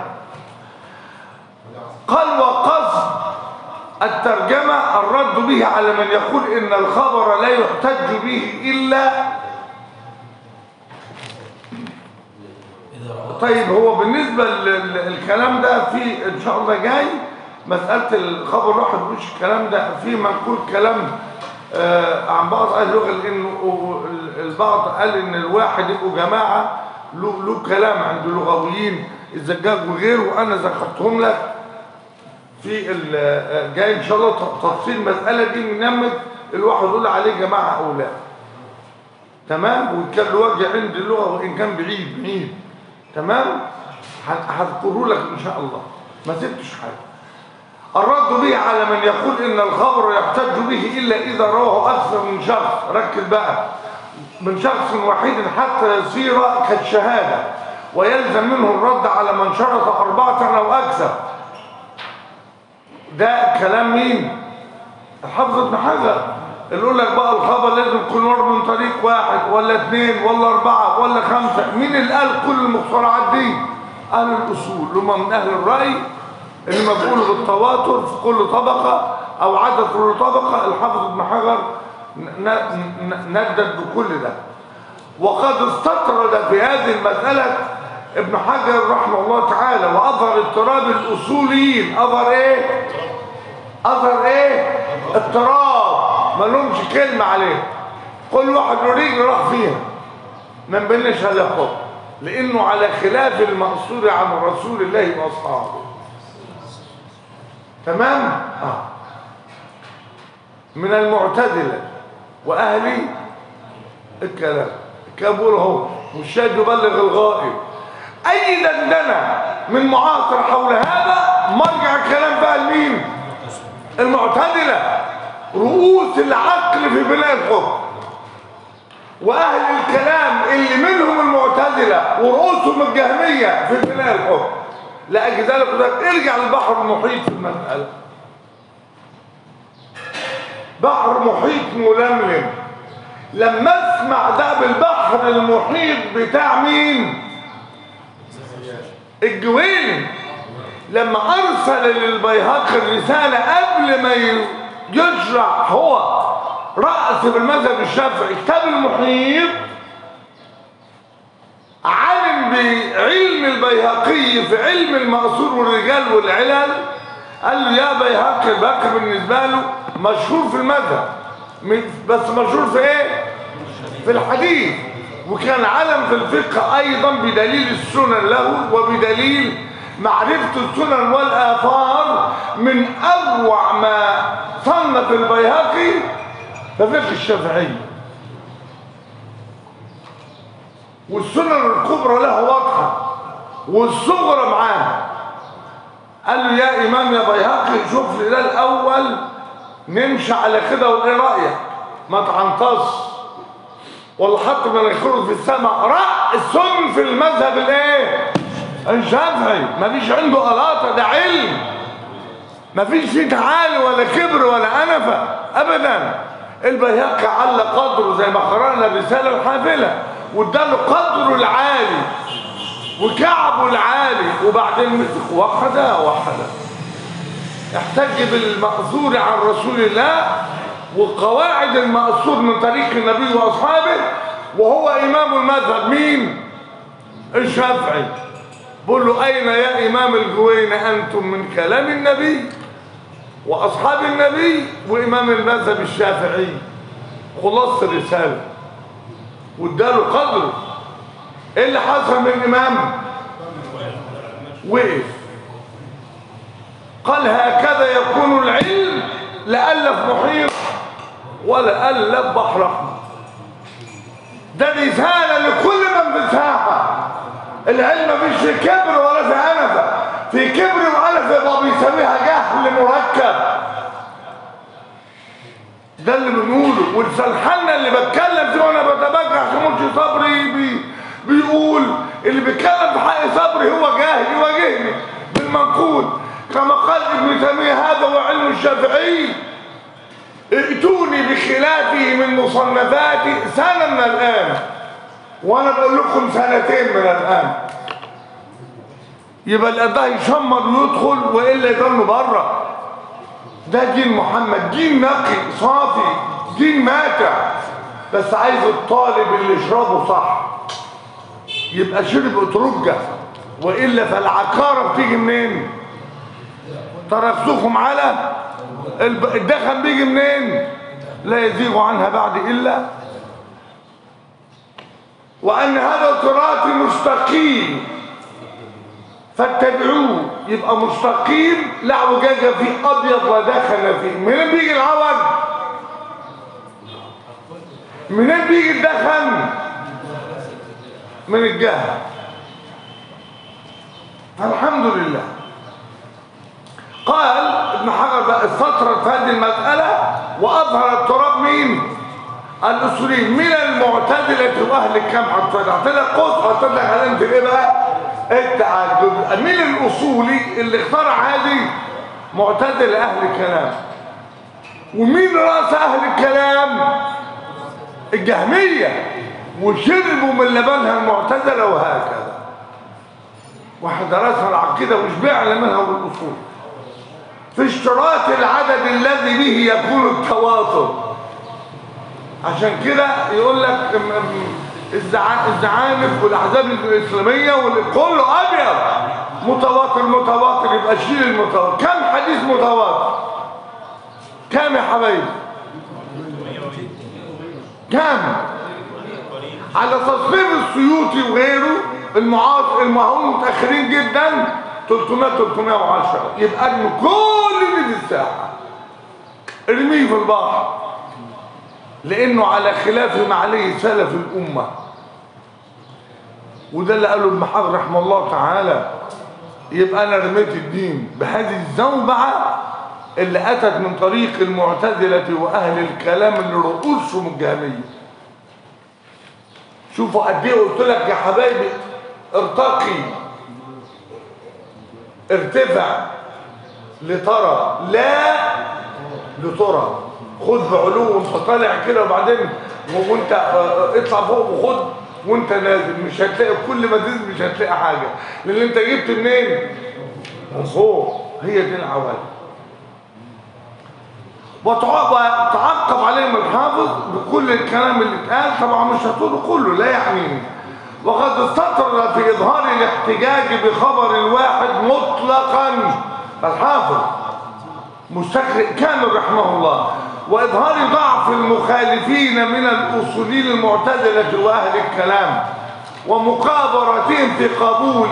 قال وقصد الترجمة الرد به على من يقول ان الخبر لا يحتج به الا طيب هو بالنسبة للكلام ده في ان شاء الله جاي مسألة الخبر الواحد مش الكلام ده في منقول كلام آه عن بعض اهل اللغة لانه البعض قال ان الواحد يبقوا جماعة له له كلام عند اللغويين الزجاج وغيره وانا ذكرتهم لك في جاي ان شاء الله تفصيل المسألة دي ننمت الواحد يقول عليه جماعة او لا تمام وكان له وجه عند اللغة وان كان بعيد بعيد تمام هذكره لك ان شاء الله ما سبتش حاجه الرد به على من يقول ان الخبر يحتج به الا اذا رواه اكثر من شخص ركز بقى من شخص وحيد حتى يصير كالشهاده ويلزم منه الرد على من شرط اربعه او اكثر ده كلام مين الحافظ ابن حجر اللي يقول لك بقى الخبر لازم يكون مر من طريق واحد ولا اثنين ولا اربعه ولا خمسه مين اللي قال كل المخترعات دي اهل الاصول اللي هم من اهل الراي اللي ما بيقولوا بالتواتر في كل طبقه او عدد كل طبقه الحافظ ابن حجر ندد بكل ده وقد استطرد في هذه المساله ابن حجر رحمه الله تعالى واظهر اضطراب الاصوليين اظهر ايه اظهر ايه اضطراب ما لهمش كلمة عليه كل واحد يريد راح فيها ما نبنش هذا حكم لانه على خلاف المأصور عن رسول الله واصحابه تمام اه من المعتزلة واهلي الكلام كابول هو والشاهد يبلغ الغائب اي دندنة من معاصر حول هذا مرجع الكلام بقى لمين المعتزله رؤوس العقل في بناء الحكم واهل الكلام اللي منهم المعتزله ورؤوسهم الجهميه في بناء الحكم لاجل ذلك ارجع للبحر المحيط في المساله بحر محيط ململم لما اسمع ده بالبحر المحيط بتاع مين الجويني لما ارسل للبيهقي الرساله قبل ما يشرع هو رأس بالمذهب الشافعي كتاب المحيط علم بعلم البيهقي في علم المأثور والرجال والعلل قال له يا بيهقي الباقي بالنسبة له مشهور في المذهب بس مشهور في ايه في الحديث وكان علم في الفقه ايضا بدليل السنن له وبدليل معرفة السنن والآثار من أروع ما صنف البيهقي ففقه الشافعية والسنن الكبرى له واضحة والصغرى معاه قال له يا إمام يا بيهقي شوف لي ده الأول نمشي على كده وإيه رأيك ما تعنطس ولا حط مناخيره في السماء رأس في المذهب الايه الشافعي مفيش عنده قلاطة ده علم مفيش فيه تعالي ولا كبر ولا أنفة أبدا البيهقي على قدره زي ما قرأنا الرسالة الحافلة واداله قدره العالي وكعبه العالي وبعدين مسك وحده وحده احتج بالمأثور عن رسول الله وقواعد المأثور من طريق النبي وأصحابه وهو إمام المذهب مين؟ الشافعي بقول له أين يا إمام الجوين أنتم من كلام النبي وأصحاب النبي وإمام المذهب الشافعي خلاص الرسالة واداله قدره ايه اللي حصل من الإمام وقف قال هكذا يكون العلم لألف محيط ولا ألف بحر أحمر ده رسالة لكل من في الساحة العلم مش في كبر ولا في أنفة في كبر وأنفة يبقى بيسميها جهل مركب ده اللي بنقوله والسلحنة اللي بتكلم فيه وانا بتبجح في مرشي صبري بي بيقول اللي بيتكلم في حق صبري هو جاهل يواجهني بالمنقول كما قال ابن تيمية هذا هو علم الشافعي ائتوني بخلافه من مصنفاتي سنة من الآن وانا بقول لكم سنتين من الآن يبقى الأداء يشمر ويدخل وإلا يضل بره ده دين محمد دين نقي صافي دين ماتع بس عايز الطالب اللي يشربه صح يبقى شرب اترجة وإلا فالعكارة بتيجي منين تركتكم على الب- الدخن بيجي منين لا يزيغ عنها بعد إلا وأن هذا صراطي مستقيم فاتبعوه يبقى مستقيم لا عوجاج فيه ابيض لا دخل فيه منين بيجي العوج منين بيجي الدخن من الجهل الحمد لله قال ابن حجر بقى استطرد في هذه المسألة وأظهر التراب مين؟ الأصوليين من المعتزلة وأهل الكم فتحت لك قوس حطيت لك علامة الإيه بقى؟ التعدد مين الأصولي اللي اخترع هذه؟ معتزلة أهل الكلام ومين رأس أهل الكلام؟ الجهمية وشربوا من لبنها المعتزلة وهكذا واحد درسها العقيدة وشبعنا منها بالأصول في اشتراط العدد الذي به يكون التواتر عشان كده يقول لك ام- ام- الزعا- الزعانف والاحزاب الاسلاميه وال- كله ابيض متواتر متواتر يبقى شيل المتواتر كم حديث متواتر كم يا حبايبي كم على تصنيف السيوطي وغيره المعاصر المعاون متاخرين جدا 300 310 يبقى ارمي كل اللي في الساحه ارميه في البحر لانه على خلاف ما عليه سلف الامه وده اللي قاله ابن حجر رحمه الله تعالى يبقى انا رميت الدين بهذه الزوبعه اللي اتت من طريق المعتزله واهل الكلام اللي رؤوسهم الجهميه شوفوا قد ايه قلت لك يا حبايبي ارتقي ارتفع لترى لا لترى خد بعلو وانت طالع كده وبعدين وانت اه، اطلع فوق وخد وانت نازل مش هتلاقي كل ما تنزل مش هتلاقي حاجه لان انت جبت منين من فوق هي دي العوالم وتع- وتعقب عليهم الحافظ بكل الكلام اللي اتقال طبعا مش هتقوله كله لا يعنيني وقد استطر في اظهار الاحتجاج بخبر الواحد مطلقا الحافظ مستقرئ كامل رحمه الله واظهار ضعف المخالفين من الاصوليين المعتزله واهل الكلام ومقابرتهم في قبول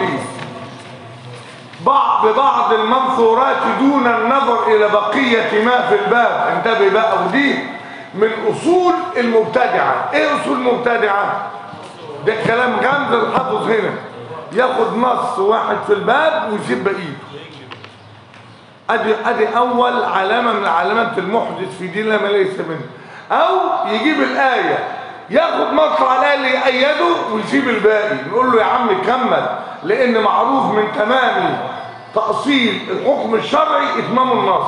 بعض بعض المنثورات دون النظر الى بقيه ما في الباب انتبه بقى ودي من اصول المبتدعه ايه اصول المبتدعه ده كلام جامد الحافظ هنا ياخد نص واحد في الباب ويسيب بقيته ادي ادي اول علامه من علامات المحدث في ديننا ما ليس منه او يجيب الايه ياخد مطلع الايه اللي يأيده ويسيب الباقي نقول له يا عم كمل لان معروف من تمام تأصيل الحكم الشرعي اتمام النص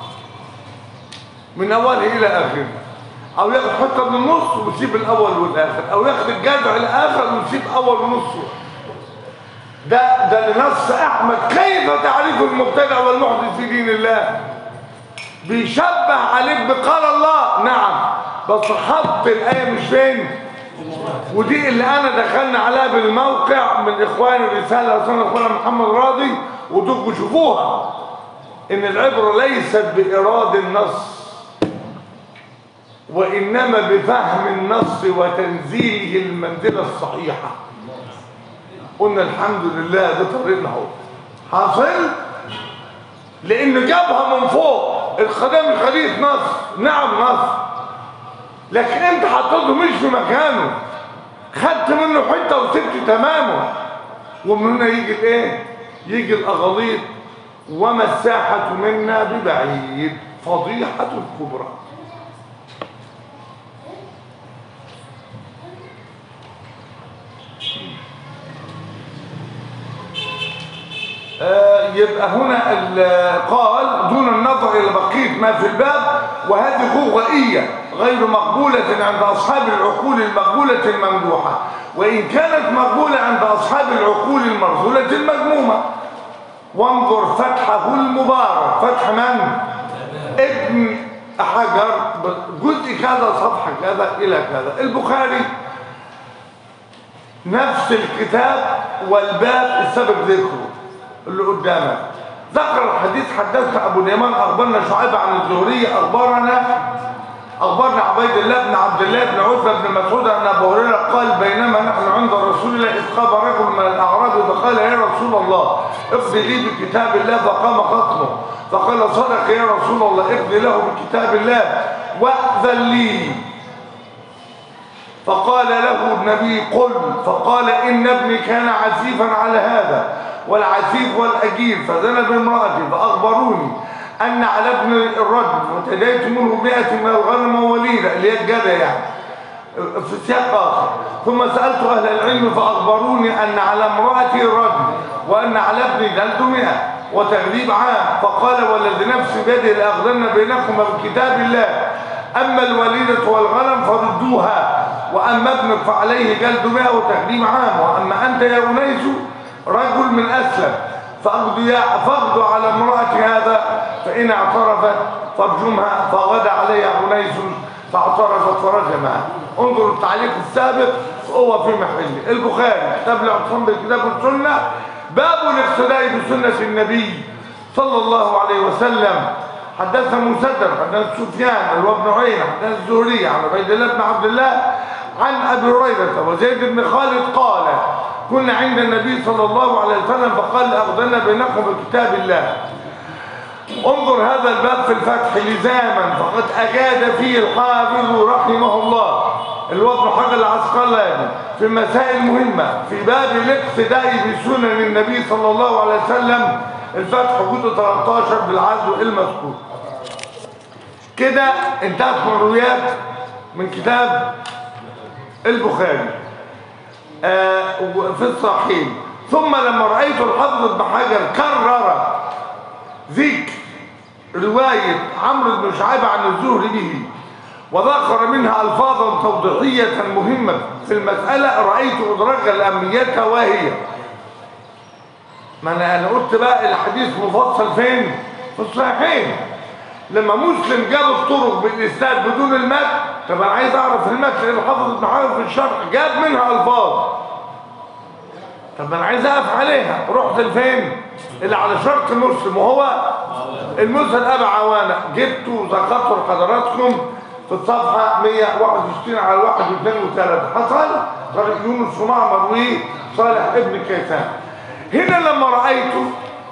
من اوله الى اخره او ياخد حته من النص ويسيب الاول والاخر او ياخد الجذع الاخر ويسيب اول ونص ده ده لنص احمد كيف تعرف المبتدع والمحدث في دين الله بيشبه عليك بقال الله نعم بس حط الايه مش فين ودي اللي انا دخلنا عليها بالموقع من اخواني الرساله اصلا اخوانا محمد راضي وتبقوا شوفوها ان العبره ليست بايراد النص وانما بفهم النص وتنزيله المنزله الصحيحه قلنا الحمد لله ده طريقنا اهو حاصل لانه جابها من فوق الخدام خليط نص نعم نص لكن انت حطيته مش في مكانه خدت منه حته وسبت تمامه ومن هنا يجي الايه يجي الاغاليط وما الساحه منا ببعيد فضيحه الكبرى آه، يبقى هنا ال- قال دون النظر الى بقيه ما في الباب وهذه غوغائيه غير مقبوله عند اصحاب العقول المقبوله الممدوحه وان كانت مقبوله عند اصحاب العقول المرذوله المذمومه وانظر فتحه المبارك فتح من ابن حجر جزء كذا صفحه كذا الى كذا البخاري نفس الكتاب والباب السبب ذكره اللي قدامك ذكر الحديث حدثنا ابو اليمان اخبرنا شعيب عن الزهري اخبرنا اخبرنا عبيد الله بن عبد الله بن عتبه بن مسعود ان ابو هريره قال بينما نحن عند رسول الله اذ قام رجل من الاعراب فقال يا رسول الله اقضي لي بكتاب الله فقام خصمه فقال صدق يا رسول الله اقضي له بكتاب الله واذن لي فقال له النبي قل فقال إن ابني كان عسيفا على هذا والعسيف والأجير فزنى بامرأتي فأخبروني أن على ابن الرجل وتديت منه مئة من الغنم وليدة اللي هي الجدة يعني في سياق آخر ثم سألت أهل العلم فأخبروني أن على امرأتي الرجل وأن على ابني جلد مئة وتغليب عام فقال والذي نفسي بيده لأخذن بينكما بكتاب الله أما الوليدة والغنم فردوها وأما ابنك فعليه جلد مئة وتغليب عام وأما أنت يا أنيس رجل من أسلم فأغدو, فأغدو على امرأة هذا فإن اعترفت فارجمها فغدا عليها أنيس فاعترفت فرجمها انظروا التعليق السابق هو في محله البخاري كتاب الاعتصام بالكتاب والسنة باب الاقتداء بسنة النبي صلى الله عليه وسلم حدثنا مسدد حدثنا سفيان اللي هو ابن عيينة حدثنا الزهري عن عبيد الله بن عبد الله عن ابي هريره وزيد بن خالد قال كنا عند النبي صلى الله عليه وسلم فقال اخذنا بينكم بكتاب الله انظر هذا الباب في الفتح لزاما فقد اجاد فيه الحافظ رحمه الله الوضع حق العسقلاني في مسائل مهمه في باب الاقتداء بسنن النبي صلى الله عليه وسلم الفتح جزء 13 بالعزو المذكور كده انتهت مرويات من كتاب البخاري آه في الصحيح ثم لما رأيت الحافظ ابن حجر كرر ذكر رواية عمرو بن شعيب عن الزهري به وذكر منها ألفاظا توضيحية مهمة في المسألة رأيت أدرك الأمنية وهي ما أنا أنا قلت بقى الحديث مفصل فين؟ في الصحيحين لما مسلم جاب الطرق بالإسناد بدون المتن طب أنا عايز أعرف المتن اللي حافظ ابن حجر في الشرح جاب منها ألفاظ طب أنا عايز أقف عليها رحت لفين؟ اللي على شرط مسلم وهو المسلم أبا عوانة جبته وذكرته لحضراتكم في الصفحة 161 على 1 و2 و3 حصل طريق يونس ومعمر وصالح ابن كيسان هنا لما رأيته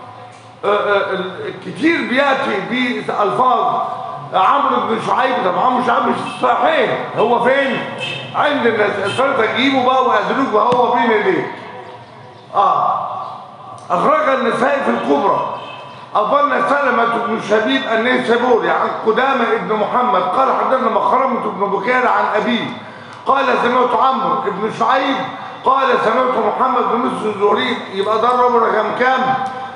كتير بياتي بألفاظ عمرو بن شعيب طب عمرو شعيب مش صحيح هو فين عند الناس الفرد اجيبه بقى وادلوك وهو بين ايديه اه اخرج النسائي في الكبرى أخبرنا سلمة بن شبيب النيسابوري عن قدامة ابن محمد قال حدثنا مخرمة بن بكير عن أبيه قال سمعت عمرو بن شعيب قال سمعت محمد بن مسلم الزهري يبقى ده الربع رقم كام؟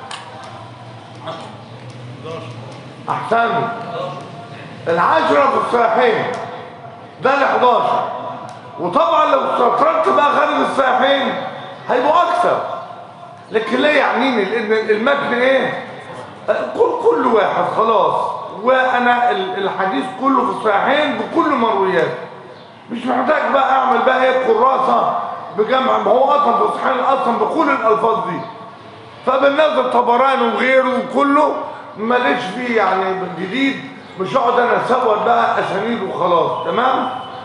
أحسن العشرة في الصحيحين ده ال 11 وطبعا لو استطردت بقى خارج الصحيحين هيبقوا أكثر لكن لا يعنيني لان المتن ايه كل كل واحد خلاص وانا ال- الحديث كله في الصحيحين بكل مروياته مش محتاج بقى اعمل بقى ايه كراسه بجمع ما هو اصلا في الصحيحين اصلا بكل الالفاظ دي فبالنسبه طبراني وغيره وكله ماليش فيه يعني جديد مش هقعد انا اسوق بقى اسانيد وخلاص تمام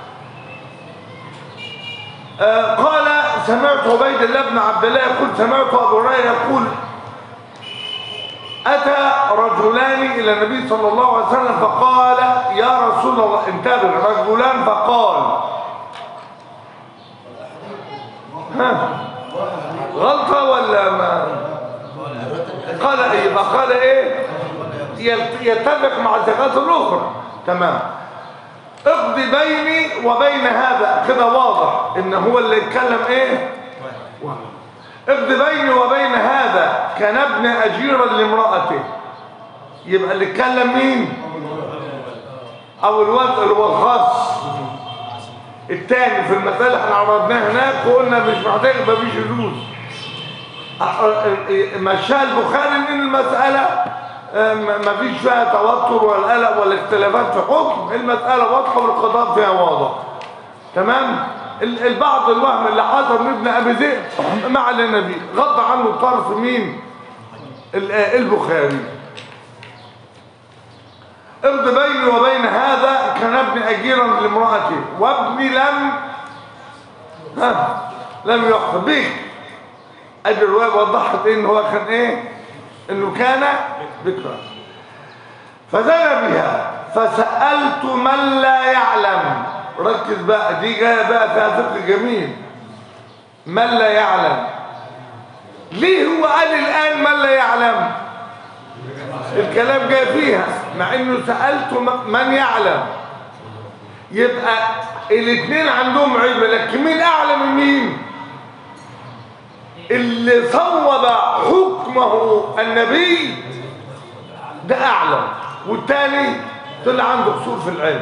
آه قال سمعت عبيد الله بن عبد الله يقول سمعت ابو هريره يقول اتى رجلان الى النبي صلى الله عليه وسلم فقال يا رسول الله انتبه رجلان فقال ها غلطه ولا ما قال ايه فقال ايه يلت- يتفق مع الزكاه الاخرى تمام اقضي بيني وبين هذا كده واضح ان هو اللي يتكلم ايه اقضي بيني وبين هذا كان ابن اجيرا لامرأته يبقى اللي اتكلم مين او الوضع اللي هو الخاص الثاني في المسألة احنا عرضناها هناك وقلنا مش محتاج مفيش فلوس مشاها البخاري ان المسألة آه، م- مفيش فيها توتر ولا قلق ولا اختلافات في حكم المسألة واضحة والقضاء فيها واضح تمام ال- البعض الوهم اللي حصل من ابن ابي ذئب ما علينا بيه غض عنه طرف مين ال- آه، البخاري ارض بيني وبين هذا كان ابن اجيرا لامرأتي وابني لم ها لم يحصل به ادي الروايه وضحت ان هو كان ايه انه كان بكرا فزنى بها فسالت من لا يعلم ركز بقى دي جايه بقى فيها فقه جميل من لا يعلم ليه هو قال الان من لا يعلم الكلام جاي فيها مع انه سالت م- من يعلم يبقى الاثنين عندهم علم لكن مين اعلم من مين اللي صوب حكمه النبي ده اعلم والتاني طلع عنده قصور في العلم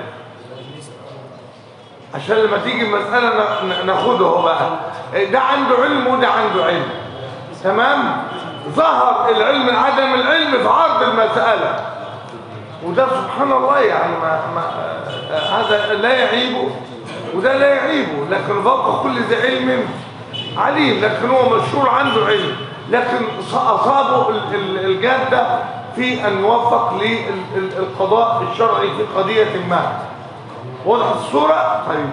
عشان لما تيجي المسألة ن- ن- ناخده هو بقى ده عنده علم وده عنده علم تمام ظهر العلم عدم العلم في عرض المسألة وده سبحان الله يعني ما ما آه، هذا لا يعيبه وده لا يعيبه لكن فوق كل ذي علم عليم لكن هو مشهور عنده علم لكن ص- أصابه ال- ال- الجادة في أن يوفق للقضاء الشرعي في قضية ما واضح الصورة طيب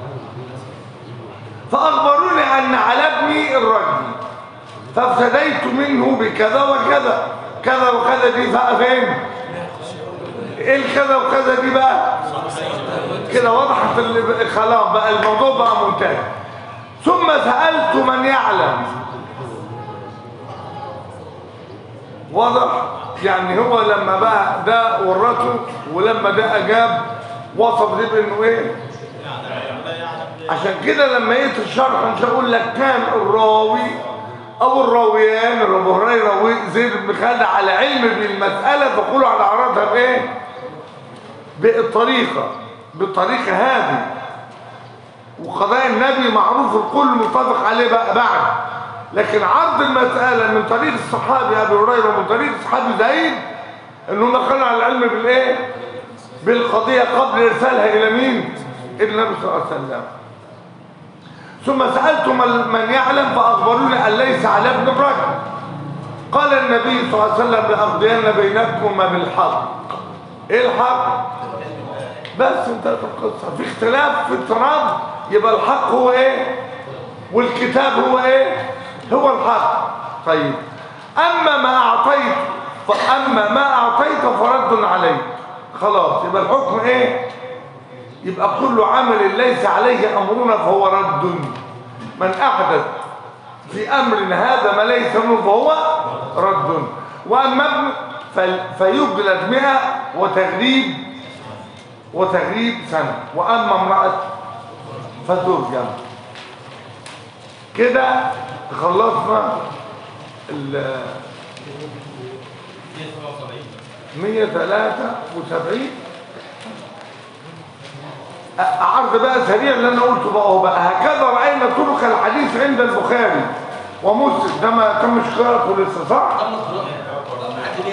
فأخبروني أن على ابني الرجل فافتديت منه بكذا وكذا كذا وكذا دي بقى فين ايه الكذا وكذا دي بقى كده وضحت ال- خلاص بقى الموضوع بقى منتهي ثم سألت من يعلم واضح يعني هو لما بقى ده ورته ولما ده اجاب وصف دي بانه ايه عشان كده لما جيت الشرح مش هقول لك كان الراوي او الراويان ابو هريره وزيد بن خالد على علم بالمساله فقولوا على عرضها بايه بالطريقه بالطريقه هذه وقضاء النبي معروف الكل متفق عليه بقى بعد لكن عرض المسألة من طريق الصحابي أبي هريرة ومن طريق الصحابي زيد إنهم كانوا على العلم بالإيه؟ بالقضية قبل إرسالها إلى مين؟ إلى النبي صلى الله عليه وسلم ثم سألت من من يعلم فأخبروني أن ليس على ابن الرجل قال النبي صلى الله عليه وسلم لأقضين بينكما بالحق إيه الحق؟ بس انتهت القصة في اختلاف في اضطراب يبقى الحق هو ايه والكتاب هو ايه هو الحق طيب اما ما اعطيت فاما ما اعطيت فرد عليك خلاص يبقى الحكم ايه يبقى كل عمل ليس عليه امرنا فهو رد من احدث في امرنا هذا ما ليس منه فهو رد واما ابن فل- فيجلد مئة وتغريب وتغريب سنة وأما امرأة فترجم كده خلصنا ال 173 أ- عرض بقى سريع اللي انا قلته بقى هو بقى هكذا راينا طرق الحديث عند البخاري ومسلم ده ما تمش قراءته لسه صح؟
تم القراءة معاك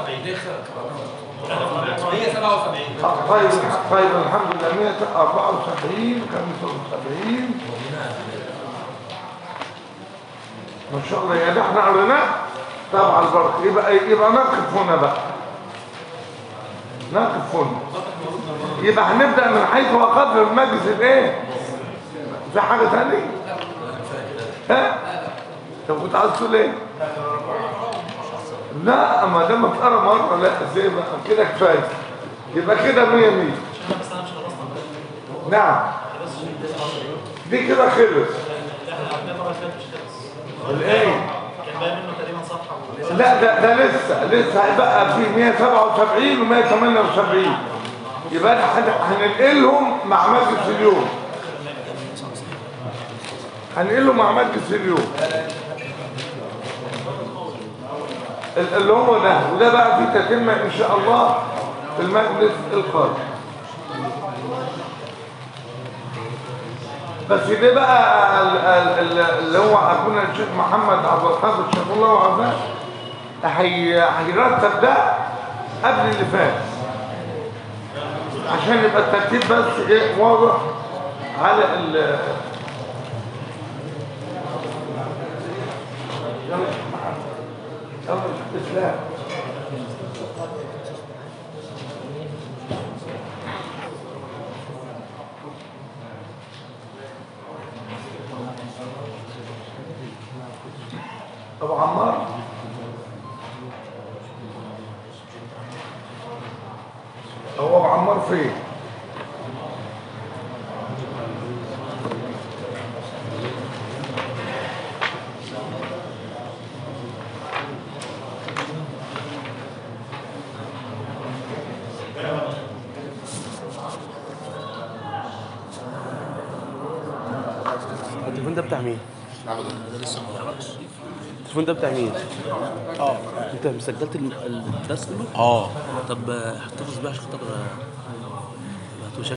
177 177
آه، طيب طيب الحمد لله 174 75 ما شاء الله يا ده احنا قريناه طبعا البركه يبقى يبقى نقف هنا بقى نقف هنا يبقى هنبدا من حيث وقف المجلس الايه في حاجه ثانيه ها طب كنت عايز تقول ايه لا ما دام اتقرا مره لا ازاي بقى كده كفايه يبقى كده 100 100 نعم دي كده خلص الايه
كان باقي منه تقريبا صفحه و-
لا ده ده لسه لسه هيبقى في 177 و 178 يبقى احنا هن- هننقلهم مع مجلس اليوم هننقلهم مع مجلس اليوم ال- اللي هو ده وده بقى فيه تتمة ان شاء الله في المجلس القادم بس ده بقى ال- ال- ال- اللي هو اخونا الشيخ محمد عبد القادر شاف الله وعافاه هي هيرتب ده قبل اللي فات عشان يبقى الترتيب بس ايه واضح على ال يلا يا شيخ محمد. يلا يا شيخ اسلام ابو عمار هو ابو عمار فين
التليفون ده بتاع مين؟ التليفون ده بتاع مين؟ اه انت مسجلت الم- الدرس كله؟
اه
طب آه، احتفظ بيه عشان خاطر آه،